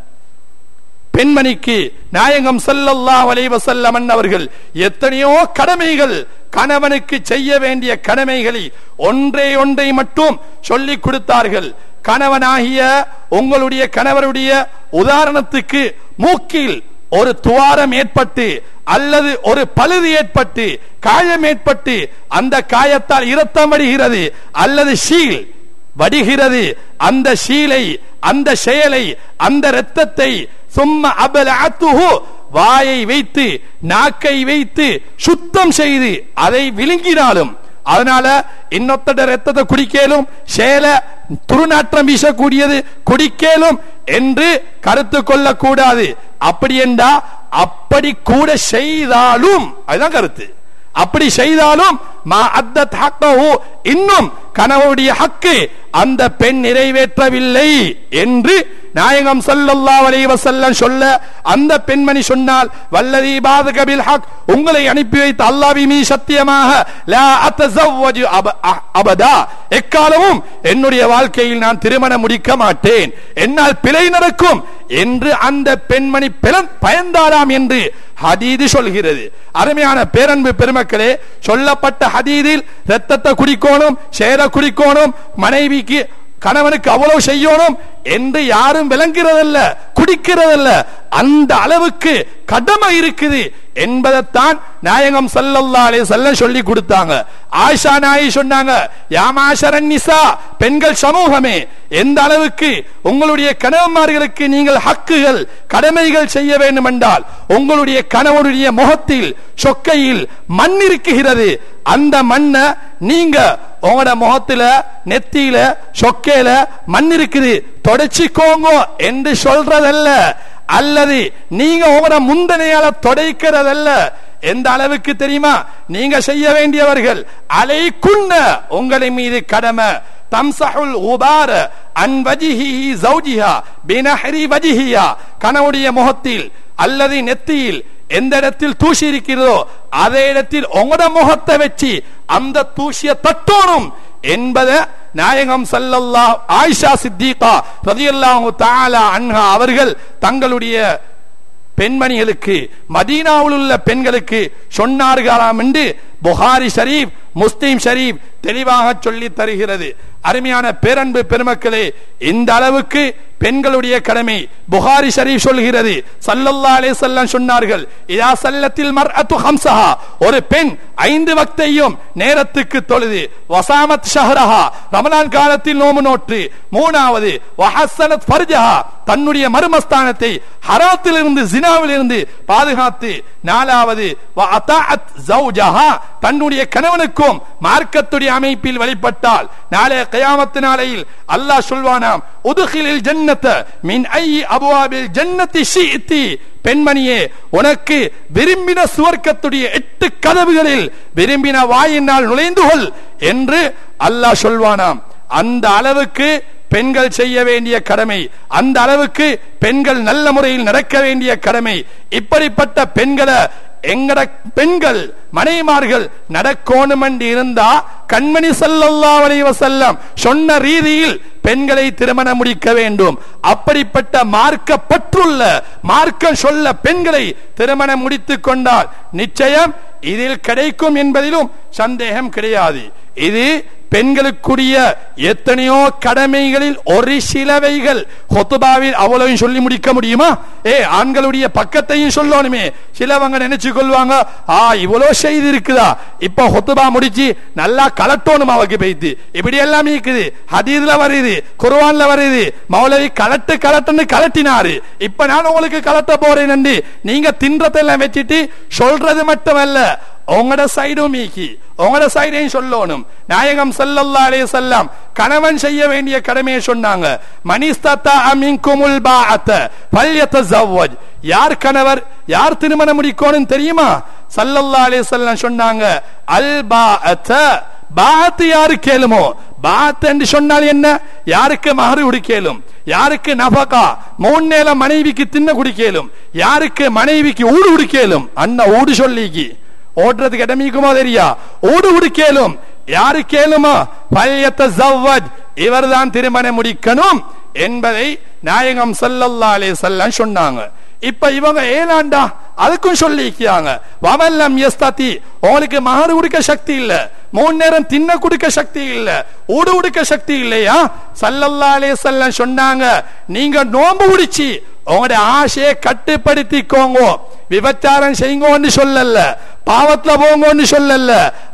Speaker 1: பெண்மணிக்கு நாயகம் ஸல்லல்லாஹு அலைஹி வஸல்லம் அவர்கள் எத்தனையோ கடமைகள் கணவனுக்கு செய்ய வேண்டிய கடமைகளை ஒன்றே ஒன்றை மட்டும் சொல்லிக் கொடுத்தார்கள் கணவனாகிய உங்களுடைய கணவருடைய உதாரணத்துக்கு மூக்கில் ஒரு துவாரம் ஏற்பட்டு அல்லது ஒரு பழுது ஏற்பட்டு காயம் ஏற்பட்டு அந்த காயத்தால் இரத்தம் வடிகிறது அல்லது ஷீல் வடிகிறது அந்த ஷீலை அந்த செயலை அந்த இரத்தத்தை சும்மா அபலஅத்துஹு வாயை வைத்து நாக்கை வைத்து சுத்தம் செய்து அதை விழுங்கினாலும் அதனால இன்னொத்தட ரத்தத்தை குடிக்கலும் சேல துருநாற்றம் வீசக்கூடியது குடிக்கலும் என்று கருத்து கொள்ளக்கூடாது அப்படி என்றா அப்படி கூட செய்தாலும் அதுதான் கருத்து அப்படி செய்தாலும் மா அத்தத் ஹக்கஹு இன்னும் கணவனுடைய ஹக்கு அந்த பெண் நிறைவேற்றவில்லை என்று நாயகம் ஸல்லல்லாஹு அலைஹி வஸல்லம் சொல்ல அந்த பெண்மணி சொன்னால் வல்லதி பாதக பில் ஹக் உங்களை அனுப்பி வைத்த அல்லாஹ்வின் மீது சத்தியமாக லா அத்தஸவ்வஜு அப- அ- அபதா எக்காலமும் என்னுடைய வாழ்க்கையில் நான் திருமணம் முடிக்க மாட்டேன் என்னால் பிழை நடக்கும் என்று அந்த பெண்மணி பிள- பயந்தாராம் என்று ஹதீது சொல்கிறது அருமையான பேரன்பு பெருமக்களே சொல்லப்பட்ட ஹதீதில் ரத்தத்தை குடிக்கணும் சேர குடிக்கணும் மனைவிக்கு கணவனுக்கு அவ்வளவு செய்யணும் என்று யாரும் விளங்குறதல்ல குடிக்கிறதல்ல அந்த அளவுக்கு கடமை இருக்குது என்பதைத்தான் நாயகம் ஸல்லல்லாஹு அலைஹி வஸல்லம் சொல்லி கொடுத்தாங்க ஆயிஷா நாயி சொன்னாங்க யாமாஷரன் நிசா பெண்கள் சமூகமே எந்த அளவுக்கு உங்களுடைய கணவன்மார்களுக்கு நீங்கள் ஹக்குகள் கடமைகள் செய்ய வேண்டும் என்றால் உங்களுடைய கணவனுடைய முகத்தில் சொக்கையில் மண் இருக்குகிறது அந்த மண்ணை நீங்க உங்களோட முகத்துல நெத்தியில சொக்கையில மண் இருக்குது தொடச்சிக்கோங்க என்று சொல்றதல்ல அல்லது நீங்க உங்களோட முந்தனையால தொடைக்கிறதல்ல எந்த அளவுக்கு தெரியுமா நீங்க செய்ய வேண்டியவர்கள் அலைக்குன்ன உங்களை மீது கடமை தம்சஹுல் உபார அன் வஜிஹிஹி ஜௌஜிஹா பினஹரி வஜிஹியா கணவுடைய முகத்தில் அல்லது நெத்தியில் எந்த இடத்தில் தூசி இருக்கிறதோ அதே இடத்தில் உங்களோட முகத்தை வச்சு அந்த தூசிய தட்டோணும் என்பதை நாயகம் சல்லல்லாஹ் ஆயிஷா சித்திகா ரதியல்லாஹு தஆலா அன்ஹா அவர்கள் தங்களுடைய பெண்மணிகளுக்கு மதீனாவில் உள்ள பெண்களுக்கு சொன்னார்களாம் என்று புகாரி ஷரீப் முஸ்லிம் ஷரீப் தெளிவாக சொல்லி தருகிறது அருமையான பேரன்பு பெருமக்களே இந்த அளவுக்கு பெண்களுடைய கடமை புகாரி ஷரீப் சொல்கிறது சல்லல்லா அலைஹி வஸல்லம் சொன்னார்கள் இதா சல்லத்தில் மர்அத்து ஹம்சஹா ஒரு பெண் ஐந்து வக்தையும் நேரத்துக்கு தொழுது வசாமத் ஷஹரஹா ரமலான் காலத்தில் நோம்பு நோற்று மூணாவது வஹஸ்ஸனத் ஃபர்ஜஹா தன்னுடைய மர்மஸ்தானத்தை ஹராத்தில் இருந்து ஜினாவில் இருந்து பாதுகாத்து நாலாவது வஅதாஅத் ஜௌஜஹா தன்னுடைய கணவனுக்கும் மார்க்கத்துடைய அமைப்பில் வழிபட்டால் நாளைய கயாமத்து நாளையில் அல்லாஹ் சொல்வானாம் உதுகிலில் ஜன்னத மின் ஐ அபுவாபில் ஜன்னத்தி ஷிஇத்தி பெண்மணியே உனக்கு விரும்பின சுவர்க்கத்துடைய எட்டு கதவுகளில் விரும்பின வாயினால் நுழைந்து கொள் என்று அல்லாஹ் சொல்வானாம் அந்த அளவுக்கு பெண்கள் செய்ய வேண்டிய கடமை அந்த அளவுக்கு பெண்கள் நல்ல முறையில் நடக்க வேண்டிய கடமை இப்படிப்பட்ட பெண்களை எங்கட பெண்கள் மனைமார்கள் நடக்கோணும் என்று இருந்தா கண்மணி ஸல்லல்லாஹு அலைஹி வஸல்லம் சொன்ன ரீதியில் பெண்களை திருமணம் முடிக்க வேண்டும் அப்படிப்பட்ட மார்க்கப்பற்றுள்ள மார்க்கம் சொல்ல பெண்களை திருமணம் முடித்துக் கொண்டால் நிச்சயம் இதில் கிடைக்கும் என்பதிலும் சந்தேகம் கிடையாது இது பெண்களுக்குரிய எத்தனையோ கடமைகளில் ஒரு சிலவைகள் ஹொத்துபாவில் அவ்வளவு சொல்லி முடிக்க முடியுமா ஏ ஆண்களுடைய பக்கத்தையும் சொல்லணுமே சிலவங்க நினைச்சு கொள்வாங்க ஆ இவ்வளவு செய்து இருக்குதா இப்ப ஹொத்துபா முடிச்சு நல்லா கலட்டோணும் அவக்கு பெய்து இப்படி எல்லாம் இருக்குது ஹதீதுல வருது குர்ஆன்ல வருது மௌலவி கலட்டு கலட்டுன்னு கலட்டினாரு இப்ப நான் உங்களுக்கு கலட்ட போறேன் நன்றி நீங்க தின்றதெல்லாம் வச்சுட்டு சொல்றது மட்டுமல்ல உங்களோட சைடும் மீக்கி உங்களோட சைடையும் சொல்லணும் நாயகம் ஸல்லல்லாஹு அலைஹி வஸல்லம் கணவன் செய்ய வேண்டிய கடமையை சொன்னாங்க மனிஸ்தத்தா மின்குமுல் பாஅத ஃபல்யதஸவ்வஜ் யார் கணவர் யார் திருமணம் முடிக்கணும் தெரியுமா ஸல்லல்லாஹு அலைஹி வஸல்லம் சொன்னாங்க அல் பாஅத பாத் யாரு கேளுமோ பாத் என்று சொன்னால் என்ன யாருக்கு மகரு குடிக்கலும் யாருக்கு நபகா மூணு நேரம் மனைவிக்கு தின்ன குடிக்கலும் யாருக்கு மனைவிக்கு ஊடு குடிக்கலும் அண்ணா ஊடு சொல்லிக்கு ஓடுறதுக்கு இடமிக்குமோ தெரியா ஊடு உடுக்கேலும் யாரு கேளுமோ பல்யத்த ஜவ்வஜ் இவர்தான் திருமணம் முடிக்கணும் என்பதை நாயகம் ஸல்லல்லாஹு அலைஹி வஸல்லம் சொன்னாங்க இப்ப இவங்க ஏலாண்டா அதுக்கும் சொல்லிக்கிறாங்க வமல்லம் யஸ்ததி உங்களுக்கு மகர் கொடுக்க சக்தி இல்ல மூணு நேரம் தின்ன கொடுக்க சக்தி இல்ல ஊடு உடுக்க சக்தி இல்லையா ஸல்லல்லாஹு அலைஹி வஸல்லம் சொன்னாங்க நீங்க நோன்பு உடிச்சு உங்களுடைய ஆசையை கட்டுப்படுத்திக்கோங்க விபச்சாரம் செய்யுங்கன்னு சொல்லல பாவத்துல போங்கன்னு சொல்லல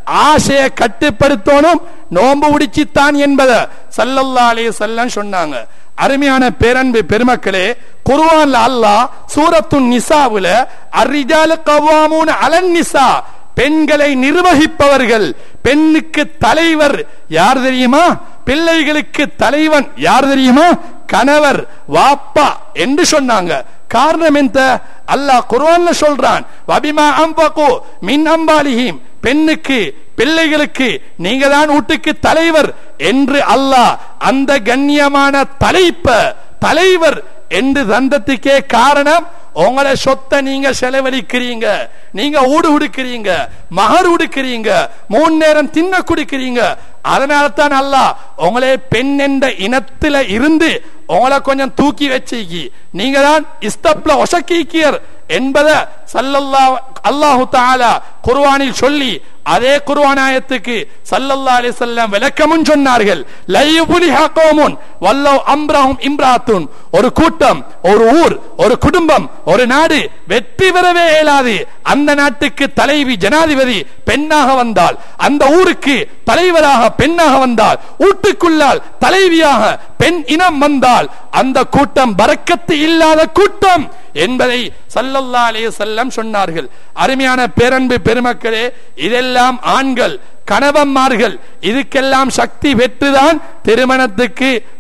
Speaker 1: ஆசையை கட்டுப்படுத்தணும் நோன்பு உடிச்சித்தான் என்பதை சல்லல்லா அலைஹி வஸல்லம் சொன்னாங்க அருமையான பேரன்பு பெருமக்களே குர்ஆன்ல அல்லாஹ் சூரத்துன் நிசாவுல அர்ரிஜாலு கவ்வாமூன அலன் நிசா பெண்களை நிர்வகிப்பவர்கள் பெண்ணுக்கு தலைவர் யார் தெரியுமா பிள்ளைகளுக்கு தலைவன் யார் தெரியுமா கணவர் வாப்பா என்று சொன்னாங்க காரணம் எந்த அல்லாஹ் குர்ஆன்ல சொல்றான் வபிமா அம்பகு மின் அம்பாலிஹிம் பெண்ணுக்கு பிள்ளைகளுக்கு நீங்க தான் வீட்டுக்கு தலைவர் என்று அல்லாஹ் அந்த கண்ணியமான தலைப்ப தலைவர் என்று தந்தத்துக்கே காரணம் உங்களோட சொத்தை நீங்க செலவழிக்கிறீங்க நீங்க ஊடு உடுக்கிறீங்க மகர் உடுக்கிறீங்க மூணு நேரம் தின்ன குடிக்கிறீங்க அதனால தான் அல்லாஹ் உங்களே பெண் என்ற இனத்துல இருந்து உங்களை கொஞ்சம் தூக்கி வச்சிக்கி நீங்க தான் இஸ்தப்ல ஒசக்கிக்கியர் என்பதை சல்லல்லா அல்லாஹு தாலா குர்ஆனில் சொல்லி அதே குர்ஆன் ஆயத்துக்கு சல்லல்லா அலைஹி வஸல்லம் விளக்கமும் சொன்னார்கள் லையுபுலிஹா கௌமுன் வல்லவ் அம்ரஹும் இம்ராத்துன் ஒரு கூட்டம் ஒரு ஊர் ஒரு குடும்பம் ஒரு நாடு வெற்றி பெறவே இயலாது அந்த நாட்டுக்கு தலைவி ஜனாதிபதி பெண்ணாக வந்தால் அந்த ஊருக்கு தலைவராக பெண்ணாக வந்தால் வீட்டுக்குள்ளால் தலைவியாக பெண் இனம் வந்தால் அந்த கூட்டம் பறக்கத்து இல்லாத கூட்டம் என்பதை சல்லல்லா அலைஹி வஸல்லம் சொன்னார்கள் அருமையான பேரன்பு பெருமக்களே இதெல்லாம் ஆண்கள் கணவன்மார்கள் இதுக்கெல்லாம் சக்தி பெற்றுதான் திருமணத்துக்கு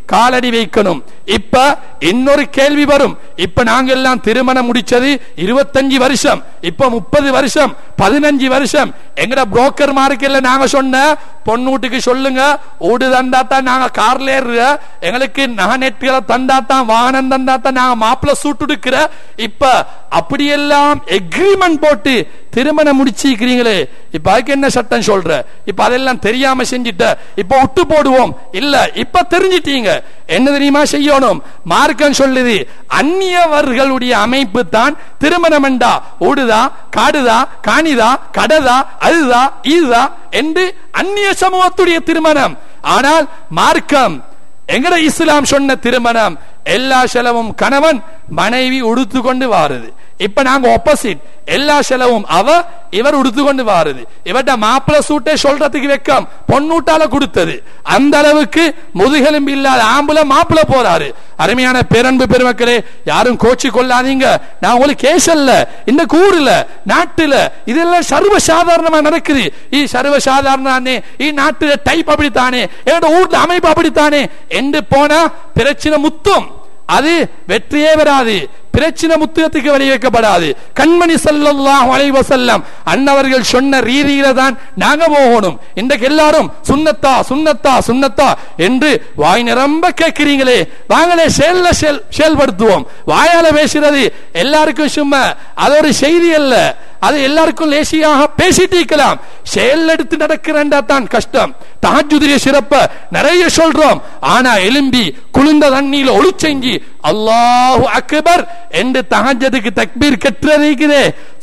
Speaker 1: காலடி வைக்கணும் இப்ப இன்னொரு கேள்வி வரும் இப்ப நாங்க எல்லாம் திருமணம் முடிச்சது இருபத்தஞ்சு வருஷம் இப்ப முப்பது வருஷம் பதினஞ்சு வருஷம் எங்கட புரோக்கர் மார்க்கெட்ல நாங்க சொன்ன பொண்ணூட்டுக்கு சொல்லுங்க ஓடு தந்தா தான் நாங்க கார்ல ஏறுற எங்களுக்கு நகநெட்டுகளை தந்தா தான் வாகனம் தந்தா தான் நாங்க மாப்பிள்ள சூட்டு எடுக்கிற இப்ப அப்படியெல்லாம் எக்ரிமெண்ட் போட்டு திருமணம் முடிச்சிருக்கிறீங்களே இப்ப அதுக்கு என்ன சட்டம் சொல்ற இப்ப அதெல்லாம் தெரியாம செஞ்சிட்ட இப்ப விட்டு போடுவோம் இல்ல இப்ப தெரிஞ்சிட்டீங்க என்ன தெரியுமா செய்யணும் மார்க்கம் சொல்லுது அந்நியவர்களுடைய அமைப்பு தான் திருமணம் என்றா ஓடுதா காடுதா காணிதா கடதா அதுதா இதுதா என்று அந்நிய சமூகத்துடைய திருமணம் ஆனால் மார்க்கம் எங்கட இஸ்லாம் சொன்ன திருமணம் எல்லா செலவும் கணவன் மனைவி உடுத்து கொண்டு வாருது இப்ப நாங்க ஆப்போசிட் எல்லா செலவும் அவ இவர் உடுத்து கொண்டு வாருது இவர்ட மாப்பிள்ள சூட்டை சொல்றதுக்கு வெக்கம் பொன்னூட்டால கொடுத்தது அந்த அளவுக்கு முதுகெலும்பு இல்லாத ஆம்புல மாப்பிள்ள போறாரு அருமையான பேரன்பு பெருமக்களே யாரும் கோச்சி கொள்ளாதீங்க நான் உங்களுக்கு கேசல்ல இந்த கூறுல நாட்டுல இதெல்லாம் சர்வ சாதாரணமா நடக்குது ஈ சர்வ சாதாரண ஈ நாட்டுல டைப் அப்படித்தானே என்னோட ஊர்ல அமைப்பு அப்படித்தானே என்று போனா பிரச்சனை முத்தும் அது வெற்றியே வராது பிரச்சனை முத்துகத்துக்கு வழி வைக்கப்படாது கண்மணி சல்லல்லாஹு அலைஹி வஸல்லம் அன்னவர்கள் சொன்ன ரீதியில தான் நாங்க போகணும் இன்றைக்கு எல்லாரும் சுன்னத்தா சுன்னத்தா சுன்னத்தா என்று வாய் நிரம்ப கேட்கிறீங்களே வாங்களே செயல்ல செயல் செயல்படுத்துவோம் வாயால பேசுறது எல்லாருக்கும் சும்மா அது ஒரு செய்தி அல்ல அது எல்லாருக்கும் லேசியாக பேசிட்டு இருக்கலாம் செயல் எடுத்து நடக்கிறண்டா தான் கஷ்டம் தஹஜுடைய சிறப்ப நிறைய சொல்றோம் ஆனா எலும்பி குளிர்ந்த தண்ணியில ஒளிச்செஞ்சி அல்லாஹு அக்பர் என்று தஹஜதுக்கு தக்பீர் கட்டுறதுக்குதே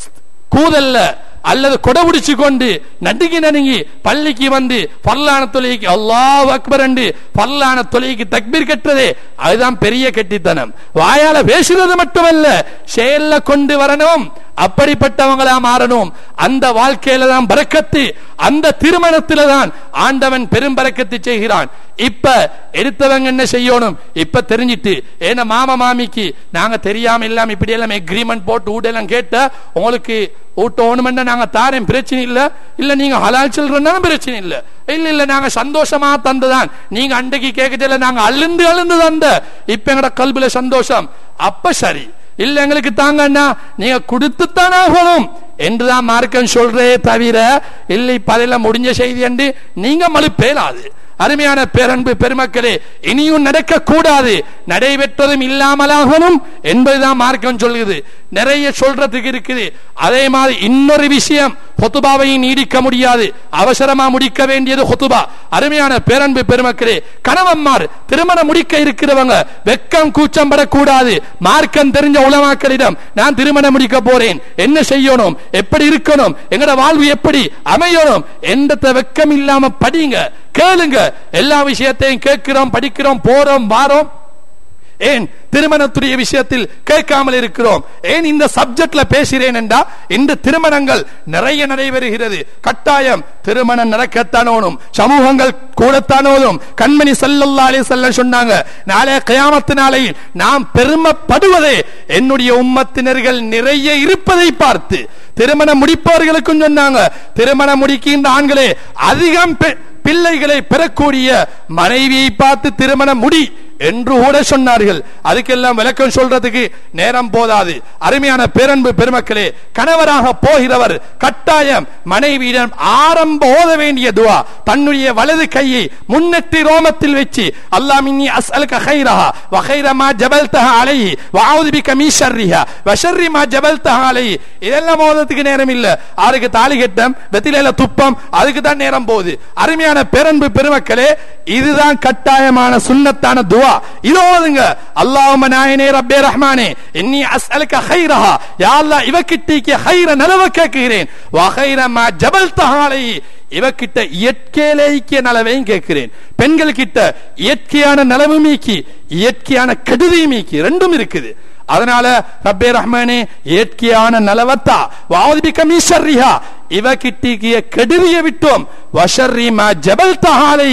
Speaker 1: கூதல்ல அல்லது கொடை பிடிச்சு கொண்டு நடுங்கி நடுங்கி பள்ளிக்கு வந்து பல்லான தொலைக்கு அல்லாஹ் அக்பர் என்று பல்லான தொலைக்கு தக்பீர் கட்டுறதே அதுதான் பெரிய கெட்டித்தனம் வாயால பேசுறது மட்டுமல்ல செயல்ல கொண்டு வரணும் அப்படிப்பட்டவங்களா மாறணும் அந்த வாழ்க்கையில தான் பறக்கத்து அந்த திருமணத்தில தான் ஆண்டவன் பெரும் பறக்கத்து செய்கிறான் இப்ப எடுத்தவங்க என்ன செய்யணும் இப்ப தெரிஞ்சிட்டு ஏன்னா மாமா மாமிக்கு நாங்க தெரியாம இல்லாம இப்படி எல்லாம் எக்ரிமெண்ட் போட்டு ஊட்டெல்லாம் கேட்ட உங்களுக்கு ஊட்டணும்னா நாங்க தாரேன் பிரச்சனை இல்ல இல்ல நீங்க ஹலால் சொல்றதுனாலும் பிரச்சனை இல்ல இல்ல இல்ல நாங்க சந்தோஷமா தந்துதான் நீங்க அன்றைக்கு கேட்கல நாங்க அழுந்து அழுந்து தந்த இப்ப எங்கட கல்வில சந்தோஷம் அப்ப சரி இல்ல எங்களுக்கு தாங்கன்னா நீங்க கொடுத்துத்தான் ஆகணும் என்றுதான் மார்க்கம் சொல்றே தவிர இல்லை பதில முடிஞ்ச செய்தி என்று நீங்க மறுப்பேலாது அருமையான பேரன்பு பெருமக்களே இனியும் நடக்க கூடாது நடைபெற்றதும் இல்லாமலாகணும் என்பதுதான் மார்க்கம் சொல்லுது நிறைய சொல்றதுக்கு இருக்குது அதே மாதிரி இன்னொரு விஷயம் ஹொத்துபாவை நீடிக்க முடியாது அவசரமா முடிக்க வேண்டியது ஹொத்துபா அருமையான பேரன்பு பெருமக்களே கணவன்மார் திருமணம் முடிக்க இருக்கிறவங்க வெக்கம் கூச்சம் படக்கூடாது மார்க்கம் தெரிஞ்ச உலமாக்களிடம் நான் திருமணம் முடிக்க போறேன் என்ன செய்யணும் எப்படி இருக்கணும் எங்கட வாழ்வு எப்படி அமையணும் எந்த வெக்கம் இல்லாம படிங்க கேளுங்க எல்லா விஷயத்தையும் கேட்கிறோம் படிக்கிறோம் போறோம் வாரோம் ஏன் திருமணத்துடைய விஷயத்தில் கேட்காமல் இருக்கிறோம் ஏன் இந்த சப்ஜெக்ட்ல பேசுகிறேன் என்றா இந்த திருமணங்கள் நிறைய நடைபெறுகிறது கட்டாயம் திருமணம் நடக்கத்தானோனும் சமூகங்கள் கூடத்தானோதும் கண்மணி சல்லல்லா அலி சொல்ல சொன்னாங்க நாளே கயாமத்து நாளையில் நாம் பெருமைப்படுவதே என்னுடைய உம்மத்தினர்கள் நிறைய இருப்பதை பார்த்து திருமணம் முடிப்பவர்களுக்கும் சொன்னாங்க திருமணம் முடிக்கின்ற ஆண்களே அதிகம் பிள்ளைகளை பெறக்கூடிய மனைவியை பார்த்து திருமணம் முடி என்று கூட சொன்னார்கள் அதுக்கெல்லாம் விளக்கம் சொல்றதுக்கு நேரம் போதாது அருமையான பேரன்பு பெருமக்களே கணவராக போகிறவர் கட்டாயம் மனைவியிடம் ஆரம்ப ஓத வேண்டிய துவா தன்னுடைய வலது கையை முன்னெட்டி ரோமத்தில் வச்சு அல்லாஹ் மின்னி அஸ்அலுக கைரஹா வ கைர மா ஜபல்தஹ அலைஹி வ அஊது பிக மின் ஷர்ரிஹா வ ஷர்ரி மா ஜபல்தஹ அலைஹி இதெல்லாம் ஓதத்துக்கு நேரம் இல்ல ஆருக்கு தாலி கட்டம் வெத்திலையில துப்பம் அதுக்கு தான் நேரம் போகுது அருமையான பேரன்பு பெருமக்களே இதுதான் கட்டாயமான சுன்னத்தான துவா இதோதுங்க அல்லாஹும்ம நாயனே ரப்பே ரஹ்மானே இன்னி அஸ்அலுக கைரஹா யா அல்லாஹ் இவக்கிட்டிக்கு கைர நலவ கேட்கிறேன் வ கைர மா ஜபல்தஹ அலைஹி இவக்கிட்ட இயற்கையிலேக்கிய நலவையும் கேட்கிறேன் பெண்கள் கிட்ட இயற்கையான நலவும் மீக்கி இயற்கையான கெடுதியும் மீக்கி ரெண்டும் இருக்குது அதனால ரப்பே ரஹ்மானே இயற்கையான நலவத்தா வாதிபிக்க மீசர்ரிஹா இவ கிட்டிக்கிய கெடுதிய விட்டோம் வஷர்ரி மா ஜபல் தஹாலை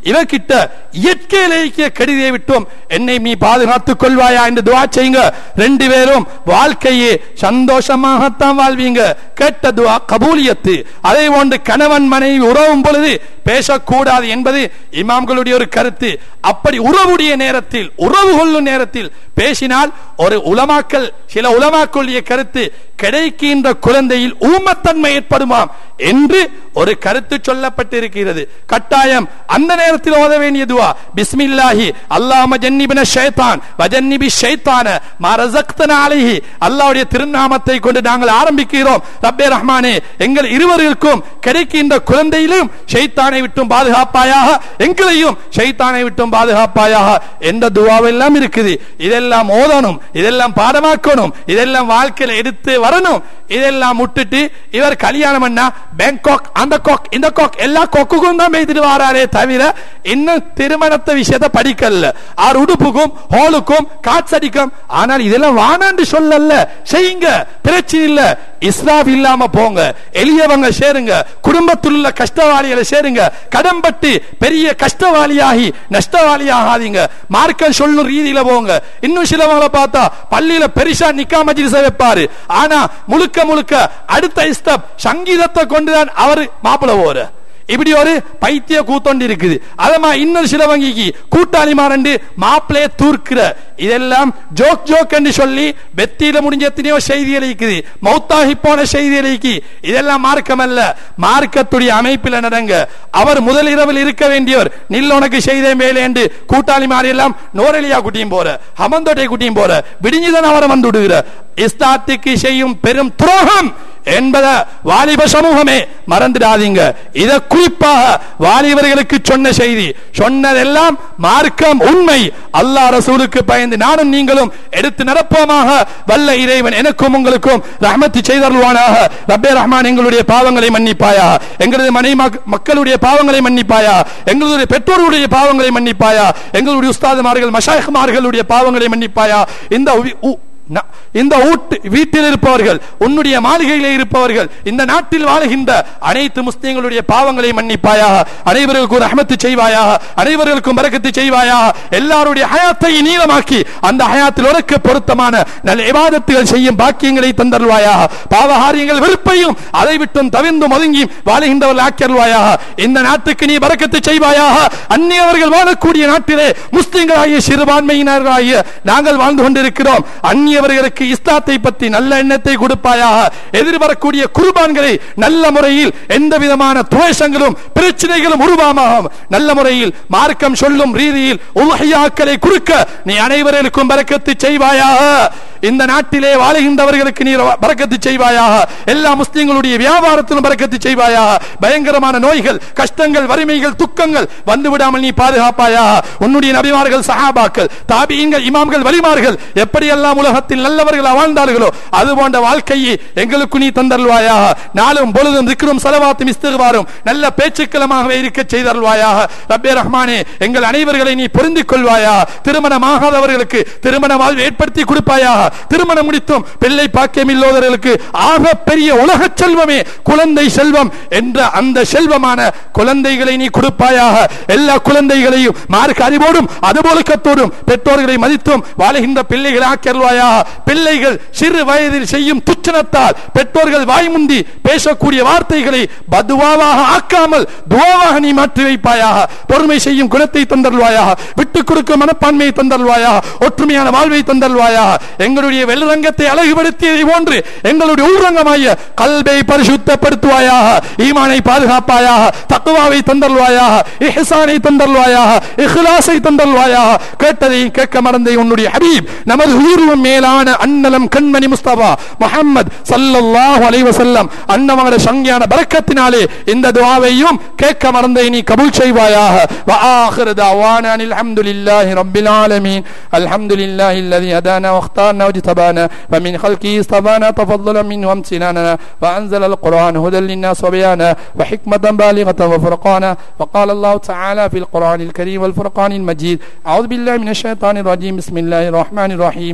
Speaker 1: இவகிட்ட இயற்கையிலேயே கெடுதியை விட்டும் என்னை நீ பாதுகாத்துக் கொள்வாயா என்று துவா செய்யுங்க ரெண்டு பேரும் வாழ்க்கையே சந்தோஷமாகத்தான் வாழ்வீங்க கேட்ட துவா கபூலியத்து அதே போன்று கணவன் மனைவி உறவும் பொழுது பேசக்கூடாது என்பது இமாம்களுடைய ஒரு கருத்து அப்படி உறவுடைய நேரத்தில் உறவு கொள்ளும் நேரத்தில் பேசினால் ஒரு உலமாக்கல் சில உலமாக்களுடைய கருத்து கிடைக்கின்ற குழந்தையில் ஊமத்தன்மை ஏற்படுமாம் என்று ஒரு கருத்து சொல்லப்பட்டிருக்கிறது கட்டாயம் அந்த நேரத்தில் ஓத வேண்டிய துவா பிஸ்மில்லாஹி அல்லாஹ்ம ஜன்னிபின ஷைத்தான் வஜன்னிபி ஷைத்தான மா ரஸக்தனா அலைஹி அல்லாஹ்வுடைய திருநாமத்தை கொண்டு நாங்கள் ஆரம்பிக்கிறோம் ரப்பே ரஹ்மானே எங்கள் இருவருக்கும் கிடைக்கின்ற குழந்தையிலும் ஷைத்தானை விட்டும் பாதுகாப்பாயாக எங்களையும் ஷைத்தானை விட்டும் பாதுகாப்பாயாக என்ற துவாவெல்லாம் இருக்குது இதெல்லாம் ஓதணும் இதெல்லாம் பாடமாக்கணும் இதெல்லாம் வாழ்க்கையில எடுத்து வரணும் இதெல்லாம் முட்டுட்டு இவர் கல்யாணம் பண்ணா பேங்காக் அந்த காக் இந்த காக் எல்லா கொக்குக்கும் தான் பேசிட்டு வராரே தவிர இன்னும் திருமணத்தை விஷயத்தை படிக்கல ஆர் உடுப்புக்கும் ஹோலுக்கும் காட்சடிக்கும் ஆனால் இதெல்லாம் வானாண்டு சொல்லல செய்யுங்க பிரச்சனை இல்ல இஸ்ராப் இல்லாம போங்க எளியவங்க சேருங்க குடும்பத்தில் உள்ள கஷ்டவாளிகளை சேருங்க கடன்பட்டு பெரிய கஷ்டவாளியாகி நஷ்டவாளி ஆகாதீங்க மார்க்கம் சொல்லும் ரீதியில போங்க இன்னும் சிலவங்களை பார்த்தா பள்ளியில பெருசா நிக்கா மஜ்லிஸ வைப்பாரு ஆனா முழுக்க முழுக்க அடுத்த ஸ்டெப் சங்கீதத்தை கொண்டுதான் அவர் மாப்பிள போற இப்படி ஒரு பைத்திய கூத்தொண்டு இருக்குது அதமா இன்னொரு சில வங்கிக்கு கூட்டாளி மாறண்டு மாப்பிளைய தூர்க்கிற இதெல்லாம் ஜோக் ஜோக் என்று சொல்லி வெத்தியில முடிஞ்ச எத்தனையோ செய்திகள் இருக்குது மௌத்தாகி போன செய்திகள் இருக்கு இதெல்லாம் மார்க்கம் அல்ல மார்க்கத்துடைய அமைப்பில் நடங்க அவர் முதல் இரவில் இருக்க வேண்டியவர் நில் உனக்கு செய்த மேலே என்று கூட்டாளி மாறி எல்லாம் நோரலியா குட்டியும் போற ஹமந்தோட்டை குட்டியும் போற விடிஞ்சுதான் அவரை வந்து விடுகிற இஸ்தாத்துக்கு செய்யும் பெரும் துரோகம் என்பத வாலிப சமூகமே மறந்துடாதீங்க இத குறிப்பாக வாலிபர்களுக்கு சொன்ன செய்தி சொன்னதெல்லாம் மார்க்கம் உண்மை அல்லாஹ் ரசூலுக்கு பயந்து நானும் நீங்களும் எடுத்து நடப்போமாக வல்ல இறைவன் எனக்கும் உங்களுக்கும் ரஹமத்து செய்தருள்வானாக ரப்பே ரஹ்மான் எங்களுடைய பாவங்களை மன்னிப்பாயா எங்களது மனை மக்களுடைய பாவங்களை மன்னிப்பாயா எங்களுடைய பெற்றோர்களுடைய பாவங்களை மன்னிப்பாயா எங்களுடைய உஸ்தாதுமார்கள் மஷாயகுமார்களுடைய பாவங்களை மன்னிப்பாயா இந்த உ- உ- ந- இந்த ஊட்டு வீட்டில் இருப்பவர்கள் உன்னுடைய மாளிகையிலே இருப்பவர்கள் இந்த நாட்டில் வாழுகின்ற அனைத்து முஸ்லிம்களுடைய பாவங்களை மன்னிப்பாயாக அனைவருக்கும் ரஹமத்து செய்வாயாக அனைவர்களுக்கும் பரக்கத்து செய்வாயாக எல்லாருடைய ஹயாத்தை நீளமாக்கி அந்த ஹயாத்தில் உனக்கு பொருத்தமான நல்ல இபாதத்துகள் செய்யும் பாக்கியங்களை தந்தருவாயாக பாவகாரியங்கள் வெறுப்பையும் அதை விட்டும் தவிர்ந்தும் ஒதுங்கியும் வாழுகின்றவர்கள் ஆக்கியருவாயாக இந்த நாட்டுக்கு நீ பரக்கத்து செய்வாயாக அந்நியவர்கள் வாழக்கூடிய நாட்டிலே முஸ்லிம்களாகிய சிறுபான்மையினர்களாகிய நாங்கள் வாழ்ந்து கொண்டிருக்கிறோம் அந்நியவர்களுக்கு இஸ்லாத்தை பற்றி நல்ல எண்ணத்தை கொடுப்பாயாக எதிர்வரக்கூடிய குர்பான்களை நல்ல முறையில் எந்த விதமான துவேஷங்களும் பிரச்சனைகளும் உருவாமாக நல்ல முறையில் மார்க்கம் சொல்லும் ரீதியில் உலகையாக்களை குறுக்க நீ அனைவருக்கும் பறக்கத்து செய்வாயாக இந்த நாட்டிலே வாழுகின்றவர்களுக்கு நீ பறக்கத்து செய்வாயாக எல்லா முஸ்லிம்களுடைய வியாபாரத்திலும் பறக்கத்து செய்வாயாக பயங்கரமான நோய்கள் கஷ்டங்கள் வறுமைகள் துக்கங்கள் வந்து விடாமல் நீ பாதுகாப்பாயாக உன்னுடைய நபிமார்கள் சஹாபாக்கள் தாபியங்கள் இமாம்கள் வலிமார்கள் எப்படியெல்லாம் உலகத்தில் நல்லவர்கள் வாழ்ந்தார்களோ அது போன்ற வாழ்க்கையை எங்களுக்கு நீ தந்தருள்வாயாக நாளும் பொழுதும் திக்ரும் சலவாத்தும் இஸ்திகுபாரும் நல்ல பேச்சுக்களமாகவே இருக்க செய்தருள்வாயாக ரப்பே ரஹ்மானே எங்கள் அனைவர்களை நீ பொருந்திக் கொள்வாயா திருமணமாகாதவர்களுக்கு திருமண வாழ்வு ஏற்படுத்தி கொடுப்பாயாக திருமணம் முடித்தும் பிள்ளை பாக்கியம் இல்லாதவர்களுக்கு ஆக பெரிய உலக செல்வமே குழந்தை செல்வம் என்ற அந்த செல்வமான குழந்தைகளை நீ கொடுப்பாயாக எல்லா குழந்தைகளையும் மார்க்க அறிவோடும் அதுபோலக்கத்தோடும் பெற்றோர்களை மதித்தும் வாழுகின்ற பிள்ளைகளை ஆக்கியருள்வாயாக பிள்ளைகள் சிறு வயதில் செய்யும் துச்சனத்தால் பெற்றோர்கள் வாய்முந்தி பேசக்கூடிய வார்த்தைகளை பதுவாவாக ஆக்காமல் துவாவாக நீ மாற்றி வைப்பாயாக பொறுமை செய்யும் குணத்தை தந்தருள்வாயாக விட்டுக் கொடுக்கும் மனப்பான்மையை தந்தருள்வாயாக ஒற்றுமையான வாழ்வை தந்தருள்வாயாக எங்களுடைய வெள்ளரங்கத்தை அழகுபடுத்தியதை போன்று எங்களுடைய உள்ரங்கமாய கல்வை பரிசுத்தப்படுத்துவாயாக ஈமானை பாதுகாப்பாயாக தக்குவாவை தந்தருள்வாயாக இஹ்சானை தந்தருள்வாயாக இஹ்லாஸை தந்தருள்வாயாக கேட்டதை கேட்க மறந்தை உன்னுடைய ஹபீப் நமது உயிரும் மேலான அன்னலம் கண்மணி முஸ்தபா முஹம்மத் ஸல்லல்லாஹு அலைஹி வஸல்லம் அன்னவங்கள சங்கியான பரக்கத்தினாலே இந்த துஆவையும் கேட்க மறந்தை நீ கபூல் செய்வாயாக வ ஆகிரு தஅவானா அனில் ஹம்துலில்லாஹி ரப்பில் ஆலமீன் அல்ஹம்துலில்லாஹி الذي هدانا واختارنا واجتبانا ومن خلقه اصطفانا تفضلا منه وامتنانا وانزل القران هدى للناس وبيانا وحكمه بالغه وفرقانا وقال الله تعالى في القران الكريم والفرقان المجيد اعوذ بالله من الشيطان الرجيم بسم الله الرحمن الرحيم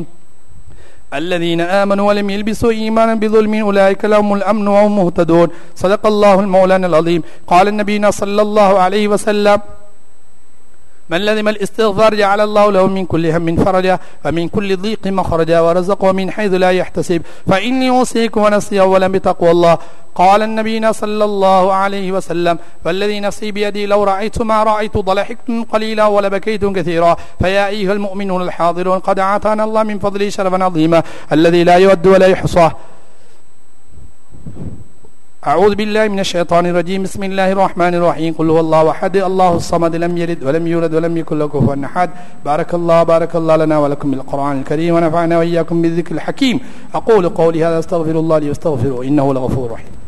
Speaker 1: الذين آمنوا ولم يلبسوا إيمانا بظلم أولئك لهم الأمن وهم مهتدون صدق الله المولانا العظيم قال النبي صلى الله عليه وسلم
Speaker 2: من لزم الاستغفار جعل الله له من كل هم فرجا ومن كل ضيق مخرجا ورزقه من حيث لا يحتسب فإني أوصيكم ونفسي أولا بتقوى الله قال النبي صلى الله عليه وسلم والذي نفسي بيدي لو رأيت ما رأيت ضلحكتم قليلا ولبكيتم كثيرا فيا أيها المؤمنون الحاضرون قد أعطانا الله من فضله شرفا عظيما الذي لا يود ولا يحصى أعوذ بالله من الشيطان الرجيم بسم الله الرحمن الرحيم قل هو الله أحد الله الصمد لم يلد ولم يولد ولم يكن له كفوا أحد بارك الله بارك الله لنا ولكم بالقرآن الكريم ونفعنا وإياكم بالذكر الحكيم أقول قولي هذا أستغفر الله لي واستغفروا إنه لغفور رحيم